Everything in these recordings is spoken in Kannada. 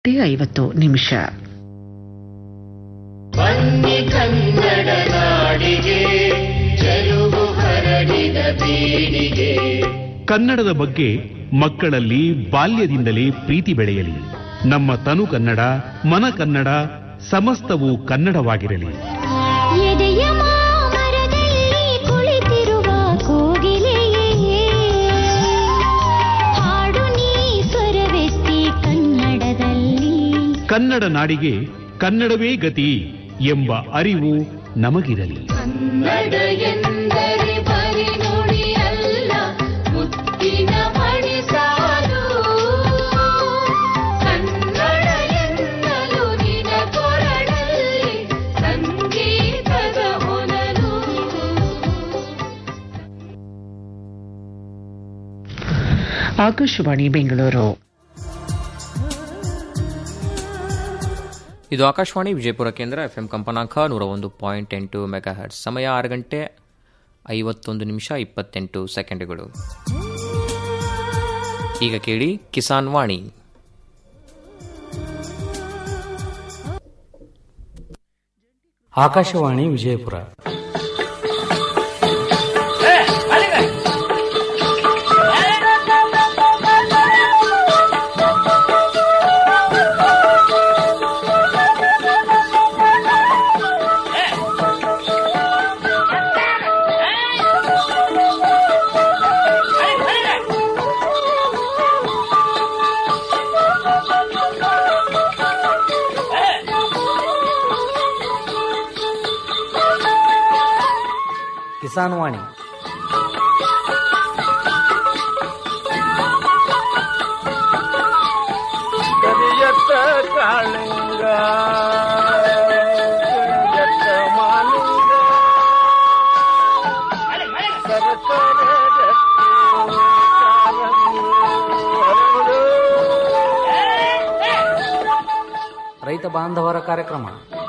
ಐವತ್ತು ನಿಮಿಷ ಬನ್ನಿ ಕನ್ನಡ ನಾಡಿಗೆ ಚೆಲುವು ಹರಡಿದ ಬೀಡಿಗೆ ಕನ್ನಡದ ಬಗ್ಗೆ ಮಕ್ಕಳಲ್ಲಿ ಬಾಲ್ಯದಿಂದಲೇ ಪ್ರೀತಿ ಬೆಳೆಯಲಿ ನಮ್ಮ ತನು ಕನ್ನಡ ಮನ ಕನ್ನಡ ಸಮಸ್ತವೂ ಕನ್ನಡವಾಗಿರಲಿ ಎದೆಯ ಮಾಮರದಲ್ಲಿ ಕುಳಿತಿರುವ ಕೋಗಿಲೆಯೇ ಹಾಡು ನೀ ಸ್ವರವೆತ್ತಿ ಕನ್ನಡದಲ್ಲಿ ಕನ್ನಡ ನಾಡಿಗೆ ಕನ್ನಡವೇ ಗತಿ ಎಂಬ ಅರಿವು ನಮಗಿರಲಿ ಕನ್ನಡ ಎಂದರೆ ಬರಿ ನುಡಿಯಲ್ಲ ಮುತ್ತಿನ ಮಣಿಸಾಲು ಕನ್ನಡ ಎನ್ನಲು ನಿನ ಕೊರಡಲ್ಲಿ ಸಂಗೀತದ ಹೊನಲು ಆಕಾಶವಾಣಿ ಬೆಂಗಳೂರು ಇದು ಆಕಾಶವಾಣಿ ವಿಜಯಪುರ ಕೇಂದ್ರ ಎಫ್ ಎಂ ಕಂಪನಾಂಕ ನೂರ ಒಂದು ಪಾಯಿಂಟ್ ಎಂಟು ಮೆಗಾ ಹರ್ಟ್ಸ್ ಸಮಯ ಆರು ಗಂಟೆ ಐವತ್ತೊಂದು ನಿಮಿಷ ಇಪ್ಪತ್ತೆಂಟು ಸೆಕೆಂಡುಗಳು ಈಗ ಕೇಳಿ ಕಿಸಾನ್ ವಾಣಿ ಆಕಾಶವಾಣಿ ವಿಜಯಪುರ ಕಿಸಾನ್ ವಾಣಿ ಕರಿಯತ್ತ ಕಾಳಿಂಗ ಕರಿಯತ್ತ ಮಾಲಿಂಗ ಸರಸರ ರಕ್ತಿ ಕಾರಂಗಿ ಹರಡು. ರೈತ ಬಾಂಧವರ ಕಾರ್ಯಕ್ರಮ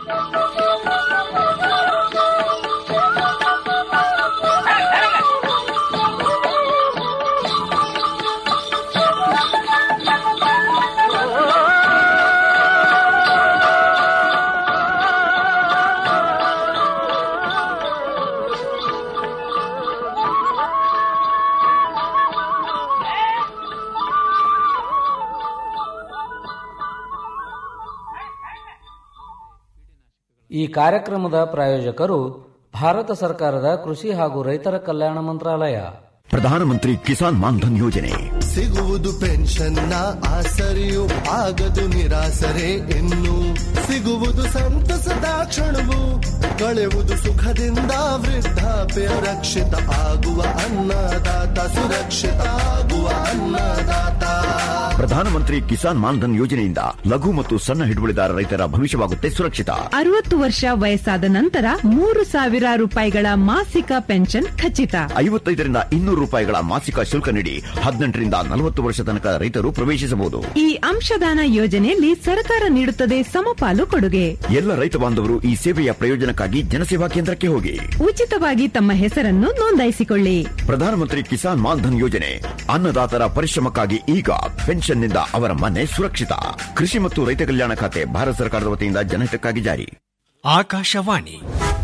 ಈ ಕಾರ್ಯಕ್ರಮದ ಪ್ರಾಯೋಜಕರು ಭಾರತ ಸರ್ಕಾರದ ಕೃಷಿ ಹಾಗೂ ರೈತರ ಕಲ್ಯಾಣ ಮಂತ್ರಾಲಯ ಪ್ರಧಾನಮಂತ್ರಿ ಕಿಸಾನ್ ಮಾನ್ಧನ್ ಯೋಜನೆ ಸಿಗುವುದು ಪೆನ್ಷನ್ನ ಆಸರೆಯು ಆಗದು ನಿರಾಸರೆ ಇನ್ನು ಸಿಗುವುದು ಸಂತಸದ ಕ್ಷಣವು ಕಳೆಯುವುದು ಸುಖದಿಂದ ವೃದ್ಧಾಪ್ಯ ರಕ್ಷಿತ ಆಗುವ ಅನ್ನದಾತ ಸುರಕ್ಷಿತ ಆಗುವ ಅನ್ನದಾತ ಪ್ರಧಾನಮಂತ್ರಿ ಕಿಸಾನ್ ಮಾನ್ಧನ್ ಯೋಜನೆಯಿಂದ ಲಘು ಮತ್ತು ಸಣ್ಣ ಹಿಡುವಳಿದಾರ ರೈತರ ಭವಿಷ್ಯವಾಗುತ್ತೆ ಸುರಕ್ಷಿತ ಅರವತ್ತು ವರ್ಷ ವಯಸ್ಸಾದ ನಂತರ ಮೂರು ಸಾವಿರ ರೂಪಾಯಿಗಳ ಮಾಸಿಕ ಪೆನ್ಷನ್ ಖಚಿತ ಐವತ್ತೈದರಿಂದ ಇನ್ನೂರು ರೂಪಾಯಿಗಳ ಮಾಸಿಕ ಶುಲ್ಕ ನೀಡಿ ಹದಿನೆಂಟರಿಂದ ನಲವತ್ತು ವರ್ಷ ತನಕ ರೈತರು ಪ್ರವೇಶಿಸಬಹುದು ಈ ಅಂಶದಾನ ಯೋಜನೆಯಲ್ಲಿ ಸರ್ಕಾರ ನೀಡುತ್ತದೆ ಸಮಪಾಲು ಕೊಡುಗೆ ಎಲ್ಲ ರೈತ ಬಾಂಧವರು ಈ ಸೇವೆಯ ಪ್ರಯೋಜನಕ್ಕಾಗಿ ಜನಸೇವಾ ಕೇಂದ್ರಕ್ಕೆ ಹೋಗಿ ಉಚಿತವಾಗಿ ತಮ್ಮ ಹೆಸರನ್ನು ನೋಂದಾಯಿಸಿಕೊಳ್ಳಿ ಪ್ರಧಾನಮಂತ್ರಿ ಕಿಸಾನ್ ಮಾನ್ಧನ್ ಯೋಜನೆ ಅನ್ನದಾತರ ಪರಿಶ್ರಮಕ್ಕಾಗಿ ಈಗ ಪೆನ್ಷನ್ನಿಂದ ಅವರ ಮನೆ ಸುರಕ್ಷಿತ ಕೃಷಿ ಮತ್ತು ರೈತ ಕಲ್ಯಾಣ ಖಾತೆ ಭಾರತ ಸರ್ಕಾರದ ವತಿಯಿಂದ ಜನಹಿತಕ್ಕಾಗಿ ಜಾರಿ ಆಕಾಶವಾಣಿ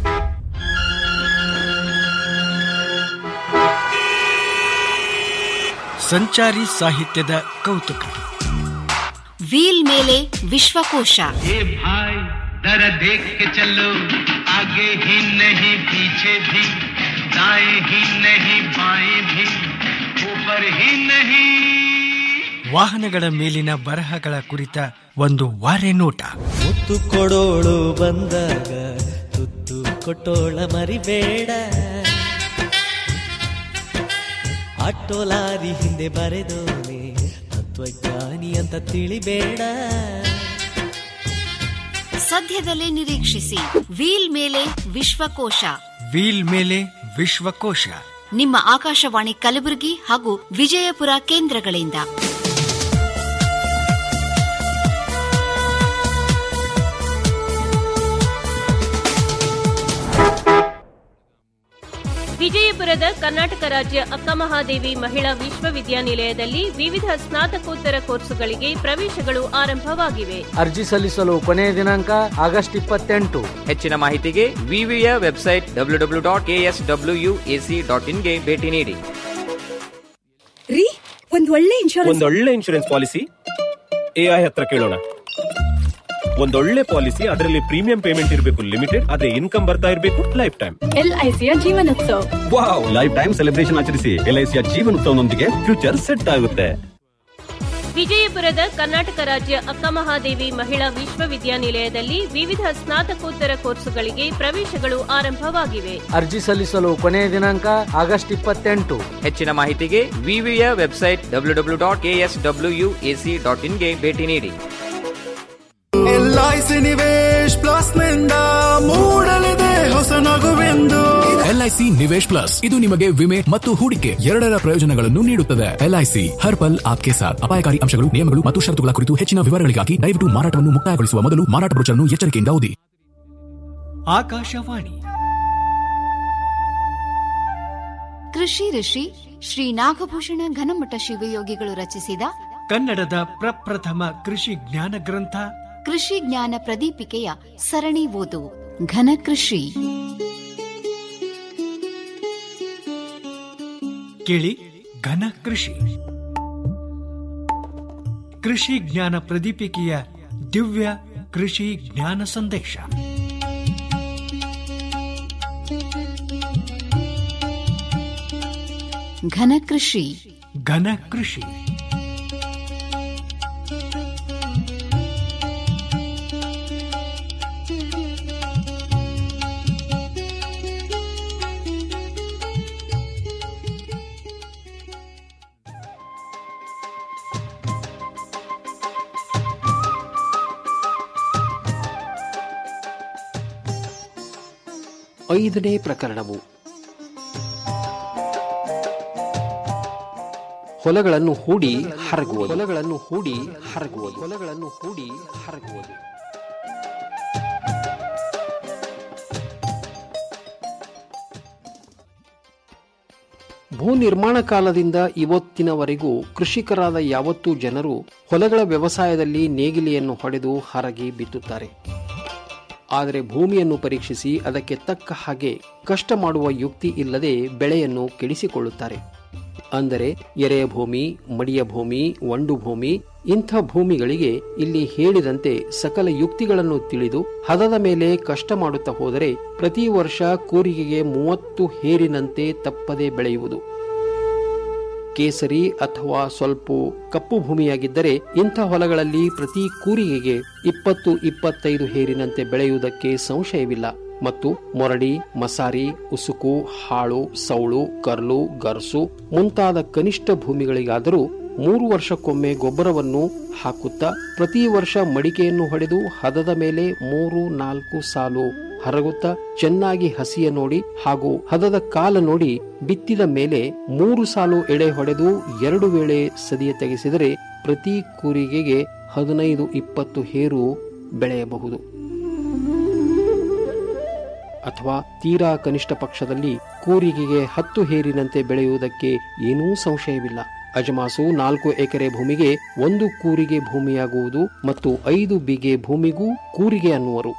ಸಂಚಾರಿ ಸಾಹಿತ್ಯದ ಕೌತುಕ ವೀಲ್ ಮೇಲೆ ವಿಶ್ವಕೋಶ ये भाई दर देख के चलो आगे ही नहीं पीछे भी दाएं ही नहीं बाएं भी ऊपर ही नहीं ವಾಹನಗಳ ಮೇಲಿನ ಬರಹಗಳ ಕುರಿತ ಒಂದು ವಾರೆ ನೋಟ ಮುತ್ತು ಕೊಡೋಳು ಬಂದಾಗ ತುತ್ತು ಕೊಟ್ಟೋಳ ಮರಿಬೇಡ ಆಟೋ ಲಾರಿ ಹಿಂದೆ ಬರೆದೋನೆ ತತ್ವಜ್ಞಾನಿ ಅಂತ ತಿಳಿಬೇಡ ಸದ್ಯದಲ್ಲೇ ನಿರೀಕ್ಷಿಸಿ ವೀಲ್ ಮೇಲೆ ವಿಶ್ವಕೋಶ ವೀಲ್ ಮೇಲೆ ವಿಶ್ವಕೋಶ ನಿಮ್ಮ ಆಕಾಶವಾಣಿ ಕಲಬುರಗಿ ಹಾಗೂ ವಿಜಯಪುರ ಕೇಂದ್ರಗಳಿಂದ ವಿಜಯಪುರ ವಿಜಯಪುರದ ಕರ್ನಾಟಕ ರಾಜ್ಯ ಅಕ್ಕಮಹಾದೇವಿ ಮಹಿಳಾ ವಿಶ್ವವಿದ್ಯಾನಿಲಯದಲ್ಲಿ ವಿವಿಧ ಸ್ನಾತಕೋತ್ತರ ಕೋರ್ಸುಗಳಿಗೆ ಪ್ರವೇಶಗಳು ಆರಂಭವಾಗಿವೆ ಅರ್ಜಿ ಸಲ್ಲಿಸಲು ಕೊನೆಯ ದಿನಾಂಕ ಆಗಸ್ಟ್ ಇಪ್ಪತ್ತೆಂಟು ಹೆಚ್ಚಿನ ಮಾಹಿತಿಗೆ ವಿವಿಯ website W W dot KS W AC dot ಇನ್ಗೆ ಭೇಟಿ ನೀಡಿ ರೀ ಒಂದ್ ಒಳ್ಳೆ ಇನ್ಶೂರೆನ್ಸ್ ಒಂದೊಳ್ಳೆ ಇನ್ಶೂರೆನ್ಸ್ ಪಾಲಿಸಿ ಎಐ ಹತ್ರ ಕೇಳೋಣ ಒಂದೊಳ್ಳೆ ಪಾಲಿಸಿ ಅದರಲ್ಲಿ ಪ್ರೀಮಿಯಂ ಪೇಮೆಂಟ್ ಇರಬೇಕು ಲಿಮಿಟೆಡ್ ಅದೇ ಇನ್ಕಮ್ ಬರ್ತಾ ಇರಬೇಕು ಲೈಫ್ ಟೈಮ್ ಎಲ್ಐಸಿಯ ಜೀವನೋತ್ಸವ ವಾವ್ ಲೈಫ್ ಟೈಮ್ ಸೆಲೆಬ್ರೇಷನ್ ಆಚರಿಸಿ ಎಲ್ಐಸಿಯ ಜೀವನೋತ್ಸವನೊಂದಿಗೆ ಫ್ಯೂಚರ್ ಸೆಟ್ ಆಗುತ್ತೆ ವಿಜಯಪುರದ ಕರ್ನಾಟಕ ರಾಜ್ಯ ಅಕ್ಕಮಹಾದೇವಿ ಮಹಿಳಾ ವಿಶ್ವವಿದ್ಯಾನಿಲಯದಲ್ಲಿ ವಿವಿಧ ಸ್ನಾತಕೋತ್ತರ ಕೋರ್ಸುಗಳಿಗೆ ಪ್ರವೇಶಗಳು ಆರಂಭವಾಗಿವೆ ಅರ್ಜಿ ಸಲ್ಲಿಸಲು ಕೊನೆಯ ದಿನಾಂಕ ಆಗಸ್ಟ್ ಇಪ್ಪತ್ತೆಂಟು ಹೆಚ್ಚಿನ ಮಾಹಿತಿಗೆ ವಿವಿಯ website W W dot KS W AC dot ಇನ್ಗೆ ಭೇಟಿ ನೀಡಿ ಎಲ್ಐಸಿ ನಿವೇಶ್ ಪ್ಲಸ್ ನಿಂದ ಮೂಡಲಿದೆ ಹೊಸ ನಗುವೆಂದು ಎಲ್ಐಸಿ ನಿವೇಶ್ ಪ್ಲಸ್ ಇದು ನಿಮಗೆ ವಿಮೆ ಮತ್ತು ಹೂಡಿಕೆ ಎರಡರ ಪ್ರಯೋಜನಗಳನ್ನು ನೀಡುತ್ತದೆ ಎಲ್ಐಸಿ ಹರ್ ಪಲ್ ಆಪ್ಕೆ ಸಾಥ್ ಅಪಾಯಕಾರಿ ಅಂಶಗಳು ನಿಯಮಗಳು ಮತ್ತು ಷರತ್ತುಗಳ ಕುರಿತು ಹೆಚ್ಚಿನ ವಿವರಗಳಿಗಾಗಿ ದಯವಿಟ್ಟು ಮಾರಾಟವನ್ನು ಮುಕ್ತಾಯಗೊಳಿಸುವ ಮೊದಲು ಮಾರಾಟ ಬ್ರೋಚರ್ನ್ನು ಎಚ್ಚರಿಕೆಯಿಂದ ಓದಿ ಆಕಾಶವಾಣಿ ಕೃಷಿ ಋಷಿ ಶ್ರೀ ನಾಗಭೂಷಣ ಘನಮಠ ಶಿವಯೋಗಿಗಳು ರಚಿಸಿದ ಕನ್ನಡದ ಪ್ರಪ್ರಥಮ ಕೃಷಿ ಜ್ಞಾನ ಗ್ರಂಥ ಕೃಷಿ ಜ್ಞಾನ ಪ್ರದೀಪಿಕೆಯ ಸರಣಿ ಓದು ಘನ ಕೃಷಿ ಕೇಳಿ ಘನ ಕೃಷಿ ಕೃಷಿ ಜ್ಞಾನ ಪ್ರದೀಪಿಕೆಯ ದಿವ್ಯ ಕೃಷಿ ಜ್ಞಾನ ಸಂದೇಶ ಘನ ಕೃಷಿ ಘನ ಕೃಷಿ ಐದನೇ ಪ್ರಕರಣವು ಹೊಲಗಳನ್ನು ಹೂಡಿ ಹರಗುವುದು ಹೊಲಗಳನ್ನು ಹೂಡಿ ಹರಗುವುದು ಹೊಲಗಳನ್ನು ಹೂಡಿ ಹರಗುವುದು ಭೂ ನಿರ್ಮಾಣ ಕಾಲದಿಂದ ಇವತ್ತಿನವರೆಗೂ ಕೃಷಿಕರಾದ ಯಾವತ್ತೂ ಜನರು ಹೊಲಗಳ ವ್ಯವಸಾಯದಲ್ಲಿ ನೇಗಿಲಿಯನ್ನು ಹೊಡೆದು ಹರಗಿ ಬಿತ್ತುತ್ತಾರೆ ಆದರೆ ಭೂಮಿಯನ್ನು ಪರೀಕ್ಷಿಸಿ ಅದಕ್ಕೆ ತಕ್ಕ ಹಾಗೆ ಕಷ್ಟ ಮಾಡುವ ಯುಕ್ತಿ ಇಲ್ಲದೆ ಬೆಳೆಯನ್ನು ಕೆಡಿಸಿಕೊಳ್ಳುತ್ತಾರೆ ಅಂದರೆ ಎರೆಯ ಭೂಮಿ ಮಡಿಯ ಭೂಮಿ ಒಂಡು ಭೂಮಿ ಇಂಥ ಭೂಮಿಗಳಿಗೆ ಇಲ್ಲಿ ಹೇಳಿದಂತೆ ಸಕಲ ಯುಕ್ತಿಗಳನ್ನು ತಿಳಿದು ಹದದ ಮೇಲೆ ಕಷ್ಟ ಮಾಡುತ್ತಾ ಹೋದರೆ ಪ್ರತಿ ವರ್ಷ ಕೂರಿಗೆಗೆ ಮೂವತ್ತು ಹೇರಿನಂತೆ ತಪ್ಪದೆ ಬೆಳೆಯುವುದು ಕೇಸರಿ ಅಥವಾ ಸ್ವಲ್ಪ ಕಪ್ಪು ಭೂಮಿಯಾಗಿದ್ದರೆ ಇಂಥ ಹೊಲಗಳಲ್ಲಿ ಪ್ರತಿ ಕೂರಿಗೆಗೆ ಇಪ್ಪತ್ತು ಇಪ್ಪತ್ತೈದು ಹೇರಿನಂತೆ ಬೆಳೆಯುವುದಕ್ಕೆ ಸಂಶಯವಿಲ್ಲ ಮತ್ತು ಮೊರಡಿ ಮಸಾರಿ ಉಸುಕು ಹಾಳು ಸೌಳು ಕರ್ಲು ಗರ್ಸು ಮುಂತಾದ ಕನಿಷ್ಠ ಭೂಮಿಗಳಿಗಾದರೂ ಮೂರು ವರ್ಷಕ್ಕೊಮ್ಮೆ ಗೊಬ್ಬರವನ್ನು ಹಾಕುತ್ತಾ ಪ್ರತಿ ವರ್ಷ ಮಡಿಕೆಯನ್ನು ಹೊಡೆದು ಹದದ ಮೇಲೆ ಮೂರು ನಾಲ್ಕು ಸಾಲು ಹರಗುತ್ತಾ ಚೆನ್ನಾಗಿ ಹಸಿಯ ನೋಡಿ ಹಾಗೂ ಹದದ ಕಾಲ ನೋಡಿ ಬಿತ್ತಿದ ಮೇಲೆ ಮೂರು ಸಾಲು ಎಡೆ ಹೊಡೆದು ಎರಡು ವೇಳೆ ಸದಿಯ ತೆಗೆಸಿದರೆ ಪ್ರತಿ ಕೂರಿಗೆಗೆ ಹದಿನೈದು ಇಪ್ಪತ್ತು ಹೇರು ಬೆಳೆಯಬಹುದು ಅಥವಾ ತೀರಾ ಕನಿಷ್ಠ ಪಕ್ಷದಲ್ಲಿ ಕೂರಿಗೆಗೆ ಹತ್ತು ಹೇರಿನಂತೆ ಬೆಳೆಯುವುದಕ್ಕೆ ಏನೂ ಸಂಶಯವಿಲ್ಲ ಅಜಮಾಸು ನಾಲ್ಕು ಎಕರೆ ಭೂಮಿಗೆ ಒಂದು ಕೂರಿಗೆ ಭೂಮಿಯಾಗುವುದು ಮತ್ತು ಐದು ಬಿಗೆ ಭೂಮಿಗೂ ಕೂರಿಗೆ ಅನ್ನುವರು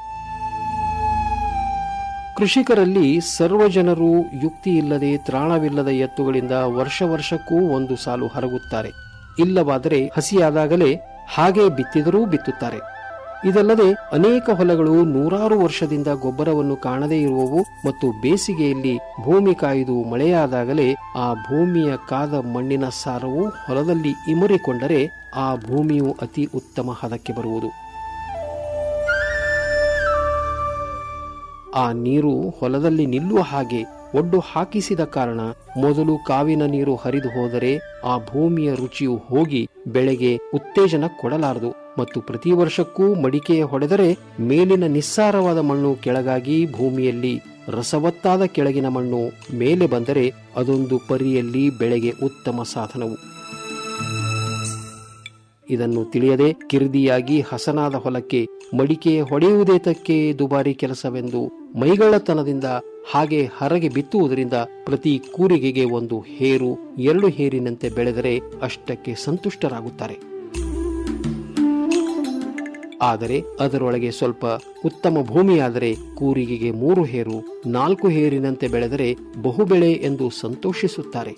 ಕೃಷಿಕರಲ್ಲಿ ಸರ್ವ ಜನರು ಯುಕ್ತಿ ಇಲ್ಲದೆ ತ್ರಾಣವಿಲ್ಲದ ಎತ್ತುಗಳಿಂದ ವರ್ಷ ವರ್ಷಕ್ಕೂ ಒಂದು ಸಾಲು ಹರಗುತ್ತಾರೆ ಇಲ್ಲವಾದರೆ ಹಸಿಯಾದಾಗಲೇ ಹಾಗೆ ಬಿತ್ತಿದರೂ ಬಿತ್ತುತ್ತಾರೆ ಇದಲ್ಲದೆ ಅನೇಕ ಹೊಲಗಳು ನೂರಾರು ವರ್ಷದಿಂದ ಗೊಬ್ಬರವನ್ನು ಕಾಣದೇ ಇರುವವು ಮತ್ತು ಬೇಸಿಗೆಯಲ್ಲಿ ಭೂಮಿ ಕಾಯ್ದು ಮಳೆಯಾದಾಗಲೇ ಆ ಭೂಮಿಯ ಕಾದ ಮಣ್ಣಿನ ಸಾರವು ಹೊಲದಲ್ಲಿ ಇಮರಿಕೊಂಡರೆ ಆ ಭೂಮಿಯು ಅತಿ ಉತ್ತಮ ಹದಕ್ಕೆ ಬರುವುದು ಆ ನೀರು ಹೊಲದಲ್ಲಿ ನಿಲ್ಲುವ ಹಾಗೆ ಒಡ್ಡು ಹಾಕಿಸಿದ ಕಾರಣ ಮೊದಲು ಕಾವಿನ ನೀರು ಹರಿದು ಹೋದರೆ ಆ ಭೂಮಿಯ ರುಚಿಯು ಹೋಗಿ ಬೆಳೆಗೆ ಉತ್ತೇಜನ ಕೊಡಲಾರದು ಮತ್ತು ಪ್ರತಿ ವರ್ಷಕ್ಕೂ ಮಡಿಕೆಯ ಹೊಡೆದರೆ ಮೇಲಿನ ನಿಸ್ಸಾರವಾದ ಮಣ್ಣು ಕೆಳಗಾಗಿ ಭೂಮಿಯಲ್ಲಿ ರಸವತ್ತಾದ ಕೆಳಗಿನ ಮಣ್ಣು ಮೇಲೆ ಬಂದರೆ ಅದೊಂದು ಪರಿಯಲ್ಲಿ ಬೆಳೆಗೆ ಉತ್ತಮ ಸಾಧನವು ಇದನ್ನು ತಿಳಿಯದೆ ಕಿರ್ದಿಯಾಗಿ ಹಸನಾದ ಹೊಲಕ್ಕೆ ಮಡಿಕೆ ಹೊಡೆಯುವುದೇ ತಕ್ಕೆ ದುಬಾರಿ ಕೆಲಸವೆಂದು ಮೈಗಳ್ಳತನದಿಂದ ಹಾಗೆ ಹರಗೆ ಬಿತ್ತುವುದರಿಂದ ಪ್ರತಿ ಕೂರಿಗೆಗೆ ಒಂದು ಹೇರು ಎರಡು ಹೇರಿನಂತೆ ಬೆಳೆದರೆ ಅಷ್ಟಕ್ಕೆ ಸಂತುಷ್ಟರಾಗುತ್ತಾರೆ ಆದರೆ ಅದರೊಳಗೆ ಸ್ವಲ್ಪ ಉತ್ತಮ ಭೂಮಿಯಾದರೆ ಕೂರಿಗೆಗೆ ಮೂರು ಹೇರು ನಾಲ್ಕು ಹೇರಿನಂತೆ ಬೆಳೆದರೆ ಬಹುಬೆಳೆ ಎಂದು ಸಂತೋಷಿಸುತ್ತಾರೆ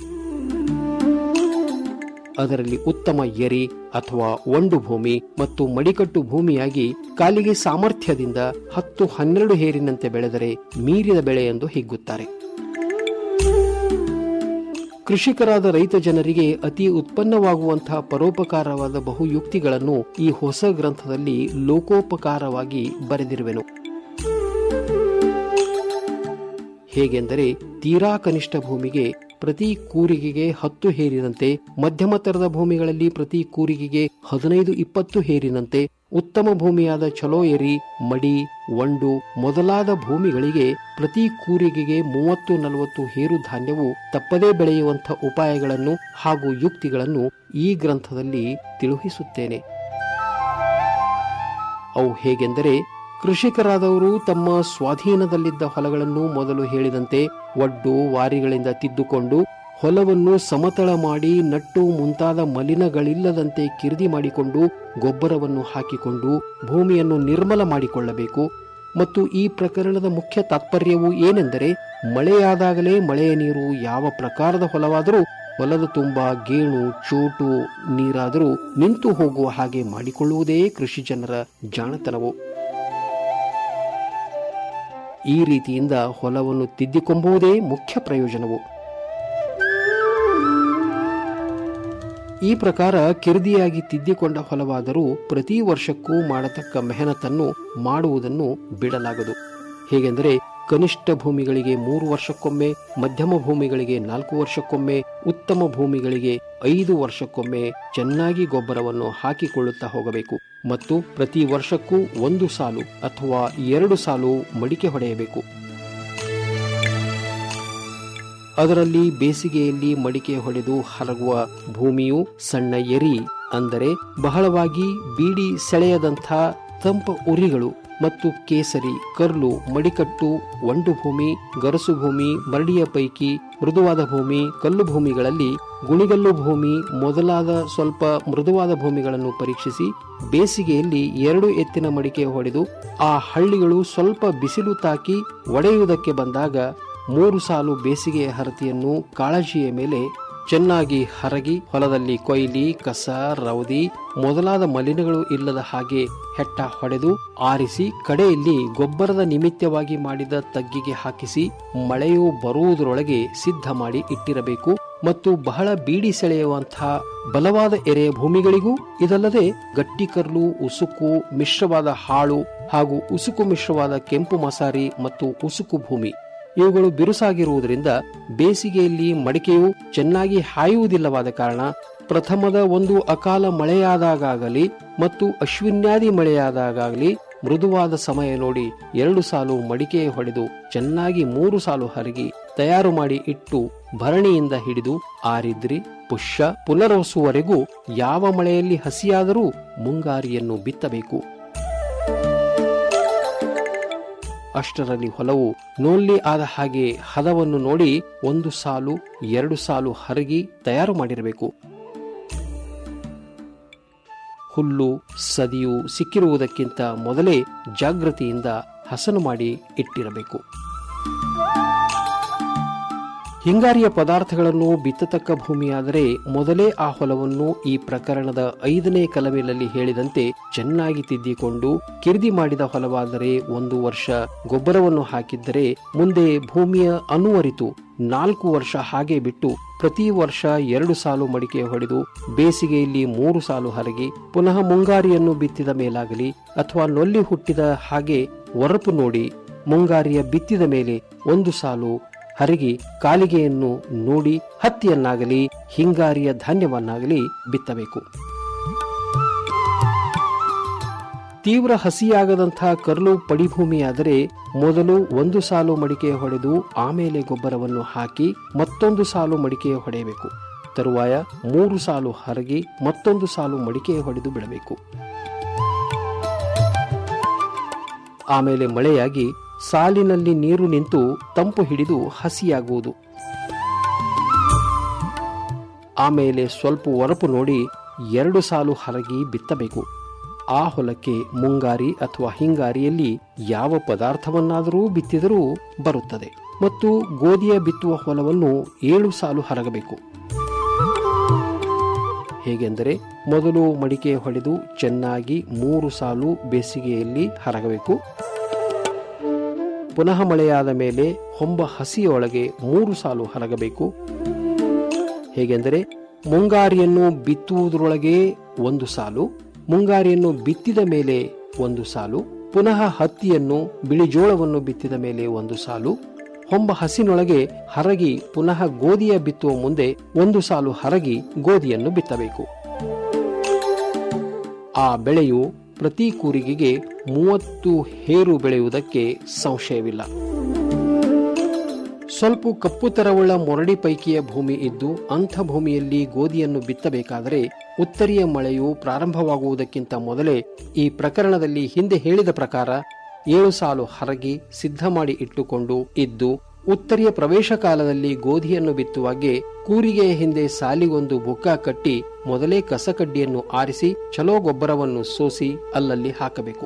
ಅದರಲ್ಲಿ ಉತ್ತಮ ಎರಿ ಅಥವಾ ಒಂಡು ಭೂಮಿ ಮತ್ತು ಮಡಿಕಟ್ಟು ಭೂಮಿಯಾಗಿ ಕಾಲಿಗೆ ಸಾಮರ್ಥ್ಯದಿಂದ ಹತ್ತು ಹನ್ನೆರಡು ಹೇರಿನಂತೆ ಬೆಳೆದರೆ ಮೀರಿದ ಬೆಳೆ ಎಂದು ಹಿಗ್ಗುತ್ತಾರೆ ಕೃಷಿಕರಾದ ರೈತ ಜನರಿಗೆ ಅತಿ ಉತ್ಪನ್ನವಾಗುವಂತಹ ಪರೋಪಕಾರವಾದ ಬಹುಯುಕ್ತಿಗಳನ್ನು ಈ ಹೊಸ ಗ್ರಂಥದಲ್ಲಿ ಲೋಕೋಪಕಾರವಾಗಿ ಬರೆದಿರುವೆನು ಹೇಗೆಂದರೆ ತೀರಾ ಕನಿಷ್ಠ ಭೂಮಿಗೆ ಪ್ರತಿ ಕೂರಿಗೆಗೆ ಹತ್ತು ಹೇರಿನಂತೆ ಮಧ್ಯಮ ತರದ ಭೂಮಿಗಳಲ್ಲಿ ಪ್ರತಿ ಕೂರಿಗೆಗೆ ಹದಿನೈದು ಇಪ್ಪತ್ತು ಹೇರಿನಂತೆ ಉತ್ತಮ ಭೂಮಿಯಾದ ಚಲೋ ಎರಿ ಮಡಿ ಒಂಡು ಮೊದಲಾದ ಭೂಮಿಗಳಿಗೆ ಪ್ರತಿ ಕೂರಿಗೆಗೆ ಮೂವತ್ತು ನಲವತ್ತು ಹೇರು ಧಾನ್ಯವು ತಪ್ಪದೇ ಬೆಳೆಯುವಂಥ ಉಪಾಯಗಳನ್ನು ಹಾಗೂ ಯುಕ್ತಿಗಳನ್ನು ಈ ಗ್ರಂಥದಲ್ಲಿ ತಿಳುಹಿಸುತ್ತೇನೆ ಅವು ಹೇಗೆಂದರೆ ಕೃಷಿಕರಾದವರು ತಮ್ಮ ಸ್ವಾಧೀನದಲ್ಲಿದ್ದ ಹೊಲಗಳನ್ನು ಮೊದಲು ಹೇಳಿದಂತೆ ಒಡ್ಡು ವಾರಿಗಳಿಂದ ತಿದ್ದುಕೊಂಡು ಹೊಲವನ್ನು ಸಮತಳ ಮಾಡಿ ನಟ್ಟು ಮುಂತಾದ ಮಲಿನಗಳಿಲ್ಲದಂತೆ ಕಿರಿದಿ ಮಾಡಿಕೊಂಡು ಗೊಬ್ಬರವನ್ನು ಹಾಕಿಕೊಂಡು ಭೂಮಿಯನ್ನು ನಿರ್ಮಲ ಮಾಡಿಕೊಳ್ಳಬೇಕು ಮತ್ತು ಈ ಪ್ರಕರಣದ ಮುಖ್ಯ ತಾತ್ಪರ್ಯವು ಏನೆಂದರೆ ಮಳೆಯಾದಾಗಲೇ ಮಳೆಯ ನೀರು ಯಾವ ಪ್ರಕಾರದ ಹೊಲವಾದರೂ ಹೊಲದ ತುಂಬ ಗೇಣು ಚೋಟು ನೀರಾದರೂ ನಿಂತು ಹೋಗುವ ಹಾಗೆ ಮಾಡಿಕೊಳ್ಳುವುದೇ ಕೃಷಿ ಜನರ ಜಾಣತನವು ಈ ರೀತಿಯಿಂದ ಹೊಲವನ್ನು ತಿದ್ದಿಕೊಂಬುವುದೇ ಮುಖ್ಯ ಪ್ರಯೋಜನವು ಈ ಪ್ರಕಾರ ಕಿರ್ದಿಯಾಗಿ ತಿದ್ದಿಕೊಂಡ ಹೊಲವಾದರೂ ಪ್ರತಿ ವರ್ಷಕ್ಕೂ ಮಾಡತಕ್ಕ ಮೆಹನತನ್ನು ಮಾಡುವುದನ್ನು ಬಿಡಲಾಗದು ಹೇಗೆಂದರೆ ಕನಿಷ್ಠ ಭೂಮಿಗಳಿಗೆ ಮೂರು ವರ್ಷಕ್ಕೊಮ್ಮೆ ಮಧ್ಯಮ ಭೂಮಿಗಳಿಗೆ ನಾಲ್ಕು ವರ್ಷಕ್ಕೊಮ್ಮೆ ಉತ್ತಮ ಭೂಮಿಗಳಿಗೆ ಐದು ವರ್ಷಕ್ಕೊಮ್ಮೆ ಚೆನ್ನಾಗಿ ಗೊಬ್ಬರವನ್ನು ಹಾಕಿಕೊಳ್ಳುತ್ತಾ ಹೋಗಬೇಕು ಮತ್ತು ಪ್ರತಿ ವರ್ಷಕ್ಕೂ ಒಂದು ಸಾಲು ಅಥವಾ ಎರಡು ಸಾಲು ಮಡಿಕೆ ಹೊಡೆಯಬೇಕು ಅದರಲ್ಲಿ ಬೇಸಿಗೆಯಲ್ಲಿ ಮಡಿಕೆ ಹೊಡೆದು ಹರಗುವ ಭೂಮಿಯು ಸಣ್ಣ ಎರಿ ಅಂದರೆ ಬಹಳವಾಗಿ ಬೀಡಿ ಸೆಳೆಯದಂಥ ತಂಪ ಉರಿಗಳು ಮತ್ತು ಕೇಸರಿ ಕರ್ಲು ಮಡಿಕಟ್ಟು ಒಂಡು ಭೂಮಿ ಗರಸು ಭೂಮಿ ಮರಡಿಯ ಪೈಕಿ ಮೃದುವಾದ ಭೂಮಿ ಕಲ್ಲು ಭೂಮಿಗಳಲ್ಲಿ ಗುಣಿಗಲ್ಲು ಭೂಮಿ ಮೊದಲಾದ ಸ್ವಲ್ಪ ಮೃದುವಾದ ಭೂಮಿಗಳನ್ನು ಪರೀಕ್ಷಿಸಿ ಬೇಸಿಗೆಯಲ್ಲಿ ಎರಡು ಎತ್ತಿನ ಮಡಿಕೆ ಹೊಡೆದು ಆ ಹಳ್ಳಿಗಳು ಸ್ವಲ್ಪ ಬಿಸಿಲು ತಾಕಿ ಒಡೆಯುವುದಕ್ಕೆ ಬಂದಾಗ ಮೂರು ಸಾಲು ಬೇಸಿಗೆಯ ಹರತಿಯನ್ನು ಕಾಳಜಿಯ ಮೇಲೆ ಚೆನ್ನಾಗಿ ಹರಗಿ ಹೊಲದಲ್ಲಿ ಕೊಯ್ಲಿ ಕಸ ರವದಿ ಮೊದಲಾದ ಮಲಿನಗಳು ಇಲ್ಲದ ಹಾಗೆ ಹೆಟ್ಟ ಹೊಡೆದು ಆರಿಸಿ ಕಡೆಯಲ್ಲಿ ಗೊಬ್ಬರದ ನಿಮಿತ್ತವಾಗಿ ಮಾಡಿದ ತಗ್ಗಿಗೆ ಹಾಕಿಸಿ ಮಳೆಯು ಬರುವುದರೊಳಗೆ ಸಿದ್ಧ ಮಾಡಿ ಇಟ್ಟಿರಬೇಕು ಮತ್ತು ಬಹಳ ಬೀಡಿ ಸೆಳೆಯುವಂತಹ ಬಲವಾದ ಎರೆಯ ಭೂಮಿಗಳಿಗೂ ಇದಲ್ಲದೆ ಗಟ್ಟಿ ಕರ್ಲು ಉಸುಕು ಮಿಶ್ರವಾದ ಹಾಳು ಹಾಗೂ ಉಸುಕು ಮಿಶ್ರವಾದ ಕೆಂಪು ಮಸಾರಿ ಮತ್ತು ಉಸುಕು ಭೂಮಿ ಇವುಗಳು ಬಿರುಸಾಗಿರುವುದರಿಂದ ಬೇಸಿಗೆಯಲ್ಲಿ ಮಡಿಕೆಯು ಚೆನ್ನಾಗಿ ಹಾಯುವುದಿಲ್ಲವಾದ ಕಾರಣ ಪ್ರಥಮದ ಒಂದು ಅಕಾಲ ಮಳೆಯಾದಾಗಲಿ ಮತ್ತು ಅಶ್ವಿನ್ಯಾದಿ ಮಳೆಯಾದಾಗಲಿ ಮೃದುವಾದ ಸಮಯ ನೋಡಿ ಎರಡು ಸಾಲು ಮಡಿಕೆ ಹೊಡೆದು ಚೆನ್ನಾಗಿ ಮೂರು ಸಾಲು ಹರಗಿ ತಯಾರು ಮಾಡಿ ಇಟ್ಟು ಭರಣಿಯಿಂದ ಹಿಡಿದು ಆರಿದ್ರಿ ಪುಷ್ಯ ಪುನರ್ವಸುವರೆಗೂ ಯಾವ ಮಳೆಯಲ್ಲಿ ಹಸಿಯಾದರೂ ಮುಂಗಾರಿಯನ್ನು ಬಿತ್ತಬೇಕು ಅಷ್ಟರಲ್ಲಿ ಹೊಲವು ನೋಲ್ಲಿ ಆದ ಹಾಗೆ ಹದವನ್ನು ನೋಡಿ ಒಂದು ಸಾಲು ಎರಡು ಸಾಲು ಹರಗಿ ತಯಾರು ಮಾಡಿರಬೇಕು ಹುಲ್ಲು ಸದಿಯು ಸಿಕ್ಕಿರುವುದಕ್ಕಿಂತ ಮೊದಲೇ ಜಾಗೃತಿಯಿಂದ ಹಸನು ಮಾಡಿ ಇಟ್ಟಿರಬೇಕು ಹಿಂಗಾರಿಯ ಪದಾರ್ಥಗಳನ್ನು ಬಿತ್ತತಕ್ಕ ಭೂಮಿಯಾದರೆ ಮೊದಲೇ ಆ ಹೊಲವನ್ನು ಈ ಪ್ರಕರಣದ ಐದನೇ ಕಲಮಿನಲ್ಲಿ ಹೇಳಿದಂತೆ ಚೆನ್ನಾಗಿ ತಿದ್ದಿಕೊಂಡು ಕಿರ್ದಿ ಮಾಡಿದ ಹೊಲವಾದರೆ ಒಂದು ವರ್ಷ ಗೊಬ್ಬರವನ್ನು ಹಾಕಿದ್ದರೆ ಮುಂದೆ ಭೂಮಿಯ ಅನುವರಿತು ನಾಲ್ಕು ವರ್ಷ ಹಾಗೆ ಬಿಟ್ಟು ಪ್ರತಿ ವರ್ಷ ಎರಡು ಸಾಲು ಮಡಿಕೆ ಹೊಡೆದು ಬೇಸಿಗೆಯಲ್ಲಿ ಮೂರು ಸಾಲು ಹರಗಿ ಪುನಃ ಮುಂಗಾರಿಯನ್ನು ಬಿತ್ತಿದ ಮೇಲಾಗಲಿ ಅಥವಾ ನೊಲ್ಲಿ ಹುಟ್ಟಿದ ಹಾಗೆ ಒರಪು ನೋಡಿ ಮುಂಗಾರಿಯ ಬಿತ್ತಿದ ಮೇಲೆ ಒಂದು ಸಾಲು ಹರಗಿ ಕಾಲಿಗೆಯನ್ನು ನೋಡಿ ಹತ್ತಿಯನ್ನಾಗಲಿ ಹಿಂಗಾರಿಯ ಧಾನ್ಯವನ್ನಾಗಲಿ ಬಿತ್ತಬೇಕು ತೀವ್ರ ಹಸಿಯಾಗದಂತಹ ಕರ್ಲು ಪಡಿಭೂಮಿಯಾದರೆ ಮೊದಲು ಒಂದು ಸಾಲು ಮಡಿಕೆ ಹೊಡೆದು ಆಮೇಲೆ ಗೊಬ್ಬರವನ್ನು ಹಾಕಿ ಮತ್ತೊಂದು ಸಾಲು ಮಡಿಕೆ ಹೊಡೆಯಬೇಕು ತರುವಾಯ ಮೂರು ಸಾಲು ಹರಗಿ ಮತ್ತೊಂದು ಸಾಲು ಮಡಿಕೆ ಹೊಡೆದು ಬಿಡಬೇಕು ಆಮೇಲೆ ಮಳೆಯಾಗಿ ಸಾಲಿನಲ್ಲಿ ನೀರು ನಿಂತು ತಂಪು ಹಿಡಿದು ಹಸಿಯಾಗುವುದು ಆಮೇಲೆ ಸ್ವಲ್ಪ ಒರಪು ನೋಡಿ ಎರಡು ಸಾಲು ಹರಗಿ ಬಿತ್ತಬೇಕು ಆ ಹೊಲಕ್ಕೆ ಮುಂಗಾರಿ ಅಥವಾ ಹಿಂಗಾರಿಯಲ್ಲಿ ಯಾವ ಪದಾರ್ಥವನ್ನಾದರೂ ಬಿತ್ತಿದರೂ ಬರುತ್ತದೆ ಮತ್ತು ಗೋಧಿಯ ಬಿತ್ತುವ ಹೊಲವನ್ನು ಏಳು ಸಾಲು ಹರಗಬೇಕು ಹೇಗೆಂದರೆ ಮೊದಲು ಮಡಿಕೆ ಹೊಡೆದು ಚೆನ್ನಾಗಿ ಮೂರು ಸಾಲು ಬೇಸಿಗೆಯಲ್ಲಿ ಹರಗಬೇಕು ಪುನಃ ಮಳೆಯಾದ ಮೇಲೆ ಹೊಂಬ ಹಸಿಯೊಳಗೆ ಮೂರು ಸಾಲು ಹರಗಬೇಕು ಹೇಗೆಂದರೆ ಮುಂಗಾರಿಯನ್ನು ಬಿತ್ತುವುದರೊಳಗೆ ಒಂದು ಸಾಲು ಮುಂಗಾರಿಯನ್ನು ಬಿತ್ತಿದ ಮೇಲೆ ಒಂದು ಸಾಲು ಪುನಃ ಹತ್ತಿಯನ್ನು ಬಿಳಿಜೋಳವನ್ನು ಬಿತ್ತಿದ ಮೇಲೆ ಒಂದು ಸಾಲು ಹೊಂಬ ಹಸಿನೊಳಗೆ ಹರಗಿ ಪುನಃ ಗೋಧಿಯ ಬಿತ್ತುವ ಮುಂದೆ ಒಂದು ಸಾಲು ಹರಗಿ ಗೋಧಿಯನ್ನು ಬಿತ್ತಬೇಕು ಆ ಬೆಳೆಯು ಪ್ರತಿ ಕೂರಿಗೆಗೆ ಮೂವತ್ತು ಹೇರು ಬೆಳೆಯುವುದಕ್ಕೆ ಸಂಶಯವಿಲ್ಲ ಸ್ವಲ್ಪ ಕಪ್ಪು ತರವುಳ್ಳ ಮೊರಡಿ ಪೈಕಿಯ ಭೂಮಿ ಇದ್ದು ಅಂಥ ಭೂಮಿಯಲ್ಲಿ ಗೋಧಿಯನ್ನು ಬಿತ್ತಬೇಕಾದರೆ ಉತ್ತರಿಯ ಮಳೆಯು ಪ್ರಾರಂಭವಾಗುವುದಕ್ಕಿಂತ ಮೊದಲೇ ಈ ಪ್ರಕರಣದಲ್ಲಿ ಹಿಂದೆ ಹೇಳಿದ ಪ್ರಕಾರ ಏಳು ಸಾಲು ಹರಗಿ ಸಿದ್ಧ ಮಾಡಿ ಇಟ್ಟುಕೊಂಡು ಇದ್ದು ಉತ್ತರಿಯ ಪ್ರವೇಶ ಕಾಲದಲ್ಲಿ ಗೋಧಿಯನ್ನು ಬಿತ್ತುವಾಗೆ ಕೂರಿಗೆಯ ಹಿಂದೆ ಸಾಲಿಗೊಂದು ಬುಕ್ಕ ಕಟ್ಟಿ ಮೊದಲೇ ಕಸಕಡ್ಡಿಯನ್ನು ಆರಿಸಿ ಚಲೋ ಗೊಬ್ಬರವನ್ನು ಸೋಸಿ ಅಲ್ಲಲ್ಲಿ ಹಾಕಬೇಕು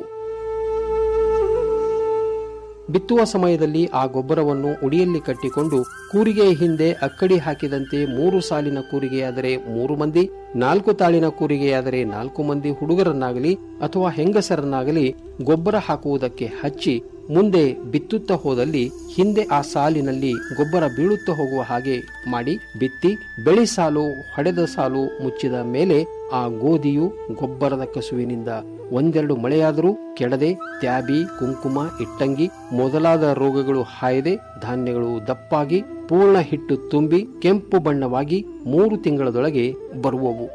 ಬಿತ್ತುವ ಸಮಯದಲ್ಲಿ ಆ ಗೊಬ್ಬರವನ್ನು ಉಡಿಯಲ್ಲಿ ಕಟ್ಟಿಕೊಂಡು ಕೂರಿಗೆಯ ಹಿಂದೆ ಅಕ್ಕಡಿ ಹಾಕಿದಂತೆ ಮೂರು ಸಾಲಿನ ಕೂರಿಗೆಯಾದರೆ ಮೂರು ಮಂದಿ ನಾಲ್ಕು ತಾಳಿನ ಕೂರಿಗೆಯಾದರೆ ನಾಲ್ಕು ಮಂದಿ ಹುಡುಗರನ್ನಾಗಲಿ ಅಥವಾ ಹೆಂಗಸರನ್ನಾಗಲಿ ಗೊಬ್ಬರ ಹಾಕುವುದಕ್ಕೆ ಹಚ್ಚಿ ಮುಂದೆ ಬಿತ್ತುತ್ತಾ ಹೋದಲ್ಲಿ ಹಿಂದೆ ಆ ಸಾಲಿನಲ್ಲಿ ಗೊಬ್ಬರ ಬೀಳುತ್ತಾ ಹೋಗುವ ಹಾಗೆ ಮಾಡಿ ಬಿತ್ತಿ ಬೆಳಿ ಸಾಲು ಹೊಡೆದ ಸಾಲು ಮುಚ್ಚಿದ ಮೇಲೆ ಆ ಗೋಧಿಯು ಗೊಬ್ಬರದ ಕಸುವಿನಿಂದ ಒಂದೆರಡು ಮಳೆಯಾದರೂ ಕೆಡದೆ ತ್ಯಾಬಿ ಕುಂಕುಮ ಇಟ್ಟಂಗಿ ಮೊದಲಾದ ರೋಗಗಳು ಹಾಯದೆ ಧಾನ್ಯಗಳು ದಪ್ಪಾಗಿ ಪೂರ್ಣ ಹಿಟ್ಟು ತುಂಬಿ ಕೆಂಪು ಬಣ್ಣವಾಗಿ ಮೂರು ತಿಂಗಳದೊಳಗೆ ಬರುವವು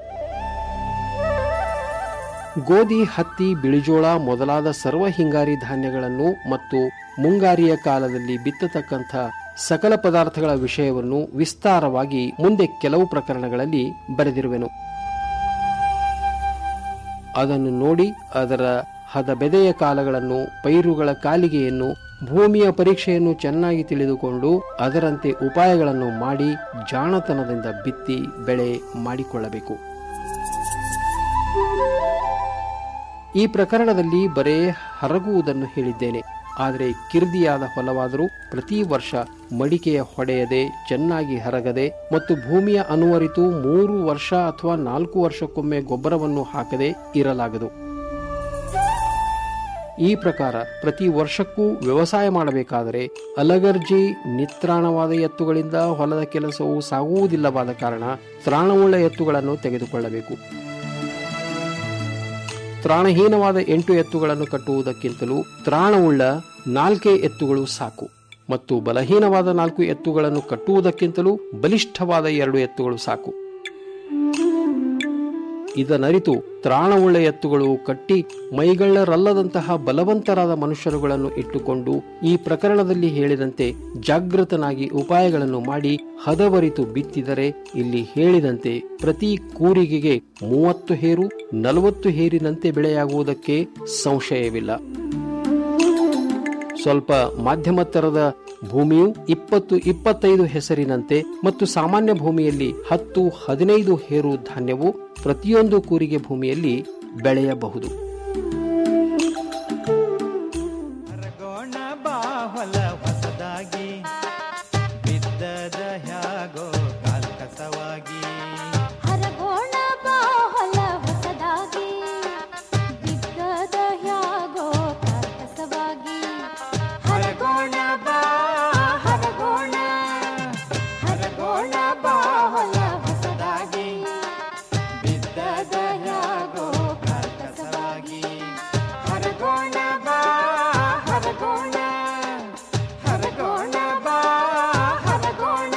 ಗೋಧಿ ಹತ್ತಿ ಬಿಳಿಜೋಳ ಮೊದಲಾದ ಸರ್ವ ಹಿಂಗಾರಿ ಧಾನ್ಯಗಳನ್ನು ಮತ್ತು ಮುಂಗಾರಿಯ ಕಾಲದಲ್ಲಿ ಬಿತ್ತತಕ್ಕಂಥ ಸಕಲ ಪದಾರ್ಥಗಳ ವಿಷಯವನ್ನು ವಿಸ್ತಾರವಾಗಿ ಮುಂದೆ ಕೆಲವು ಪ್ರಕರಣಗಳಲ್ಲಿ ಬರೆದಿರುವೆನು ಅದನ್ನು ನೋಡಿ ಅದರ ಹದಬೆದೆಯ ಕಾಲಗಳನ್ನು ಪೈರುಗಳ ಕಾಲಿಗೆಯನ್ನು ಭೂಮಿಯ ಪರೀಕ್ಷೆಯನ್ನು ಚೆನ್ನಾಗಿ ತಿಳಿದುಕೊಂಡು ಅದರಂತೆ ಉಪಾಯಗಳನ್ನು ಮಾಡಿ ಜಾಣತನದಿಂದ ಬಿತ್ತಿ ಬೆಳೆ ಮಾಡಿಕೊಳ್ಳಬೇಕು ಈ ಪ್ರಕರಣದಲ್ಲಿ ಬರೇ ಹರಗುವುದನ್ನು ಹೇಳಿದ್ದೇನೆ ಆದರೆ ಕಿರ್ದಿಯಾದ ಹೊಲವಾದರೂ ಪ್ರತಿ ವರ್ಷ ಮಡಿಕೆಯ ಹೊಡೆಯದೆ ಚೆನ್ನಾಗಿ ಹರಗದೆ ಮತ್ತು ಭೂಮಿಯ ಅನುವರಿತು ಮೂರು ವರ್ಷ ಅಥವಾ ನಾಲ್ಕು ವರ್ಷಕ್ಕೊಮ್ಮೆ ಗೊಬ್ಬರವನ್ನು ಹಾಕದೆ ಇರಲಾಗದು ಈ ಪ್ರಕಾರ ಪ್ರತಿ ವರ್ಷಕ್ಕೂ ವ್ಯವಸಾಯ ಮಾಡಬೇಕಾದರೆ ಅಲಗರ್ಜಿ ನಿತ್ರಾಣವಾದ ಎತ್ತುಗಳಿಂದ ಹೊಲದ ಕೆಲಸವು ಸಾಗುವುದಿಲ್ಲವಾದ ಕಾರಣ ತ್ರಾಣವುಳ್ಳ ಎತ್ತುಗಳನ್ನು ತೆಗೆದುಕೊಳ್ಳಬೇಕು ತ್ರಾಣಹೀನವಾದ ಎಂಟು ಎತ್ತುಗಳನ್ನು ಕಟ್ಟುವುದಕ್ಕಿಂತಲೂ ತ್ರಾಣವುಳ್ಳ ನಾಲ್ಕೇ ಎತ್ತುಗಳು ಸಾಕು ಮತ್ತು ಬಲಹೀನವಾದ ನಾಲ್ಕು ಎತ್ತುಗಳನ್ನು ಕಟ್ಟುವುದಕ್ಕಿಂತಲೂ ಬಲಿಷ್ಠವಾದ ಎರಡು ಎತ್ತುಗಳು ಸಾಕು ಇದನರಿತು ತ್ರಾಣವುಳ್ಳ ಎತ್ತುಗಳು ಕಟ್ಟಿ ಮೈಗಳ್ಳರಲ್ಲದಂತಹ ಬಲವಂತರಾದ ಮನುಷ್ಯರುಗಳನ್ನು ಇಟ್ಟುಕೊಂಡು ಈ ಪ್ರಕರಣದಲ್ಲಿ ಹೇಳಿದಂತೆ ಜಾಗೃತನಾಗಿ ಉಪಾಯಗಳನ್ನು ಮಾಡಿ ಹದವರಿತು ಬಿತ್ತಿದರೆ ಇಲ್ಲಿ ಹೇಳಿದಂತೆ ಪ್ರತಿ ಕೂರಿಗೆಗೆ ಮೂವತ್ತು ಹೇರು ನಲವತ್ತು ಹೇರಿನಂತೆ ಬೆಳೆಯಾಗುವುದಕ್ಕೆ ಸಂಶಯವಿಲ್ಲ ಸ್ವಲ್ಪ ಮಾಧ್ಯಮತ್ತರದ ಭೂಮಿಯು ಇಪ್ಪತ್ತು ಇಪ್ಪತ್ತೈದು ಹೆಸರಿನಂತೆ ಮತ್ತು ಸಾಮಾನ್ಯ ಭೂಮಿಯಲ್ಲಿ ಹತ್ತು ಹದಿನೈದು ಹೇರು ಧಾನ್ಯವು ಪ್ರತಿಯೊಂದು ಕೂರಿಗೆ ಭೂಮಿಯಲ್ಲಿ ಬೆಳೆಯಬಹುದು ಬಾಹಲ ಹೊಸದಾಗಿ ಬಿದ್ದದ ಹ್ಯಾಗೋ ಕಾಲ್ ಕಸವಾಗಿ ಹರಗೋಣ ಬಾ ಹೊಲ ಹೊಸದಾಗಿ ಬಿದ್ದದ ಹ್ಯಾಗೋ ಕಾರ್ಕಸವಾಗಿ ಹರಗೋಣ ಬಾ ಹರಗೋಣ ಹರಗೋಣ ಬಾ ಹೊಲ ಹೊಸದಾಗಿ ಬಿದ್ದದ ಹ್ಯಾಗೋ ಕಾರ್ಕಸವಾಗಿ ಹರಗೋಣ ಬಾ ಹರಗೋಣ ಹರಗೋಣ ಬಾ ಹರಗೋಣ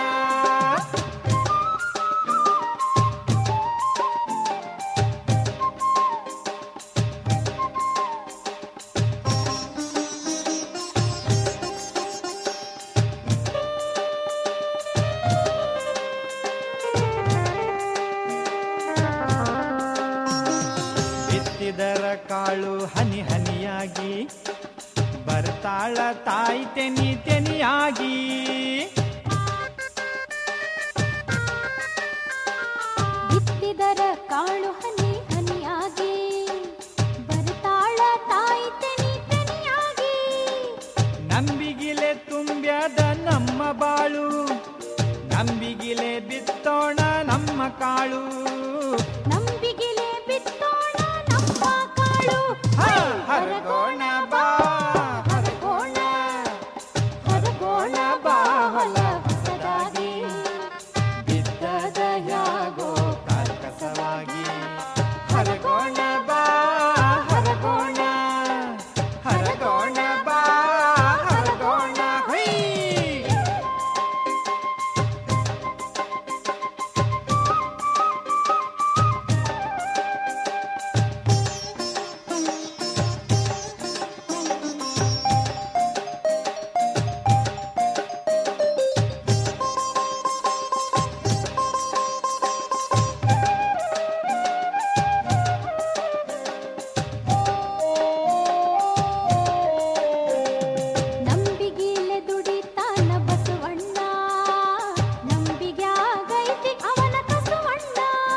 ಬಿತ್ತಿದರ ಕಾಳು ಹನಿ ಹನಿಯಾಗಿ ಬರ್ತ ಬರ್ತಾಳ ತಾಯಿ ತೆನಿ ತೆನಿಯಾಗಿ ಬಿತ್ತಿದರ ಕಾಳು ಹನಿ ಹನಿಯಾಗಿ ಬರ್ತಾಳ ತಾಯಿ ತೆನಿ ತೆನಿಯಾಗಿ ನಂಬಿಗಿಲೆ ತುಂಬ್ಯದ ನಮ್ಮ ಬಾಳು ನಂಬಿಗಿಲೆ ಬಿತ್ತೋಣ ನಮ್ಮ ಕಾಳು ನಂಬಿಗಿಲೆ ಬಿತ್ತೋಣ ನಮ್ಮ ಕಾಳು ಹರಗೋಣ ಬಾ ಹರಗೋಣ ಹರಗೋಣ ಬಾ ಹೊಲ ಹೊಸದಾಗಿ ಬಿದ್ದದ ಯಾಗೋ ಕರ್ಕಸವಾಗಿ ಹರಗೋಣ ಬಾ ಹರಗೋಣ ಹರಗೋಣ ಬಾ ಹರಗೋಣ ಹೊಯ್ ನಂಬಿಗಿಲೆ ದುಡಿತಾನ ಬಸವಣ್ಣ ನಂಬಿಗ್ಯಾಗೈತಿ ಅವನ ಕಸುವಣ್ಣ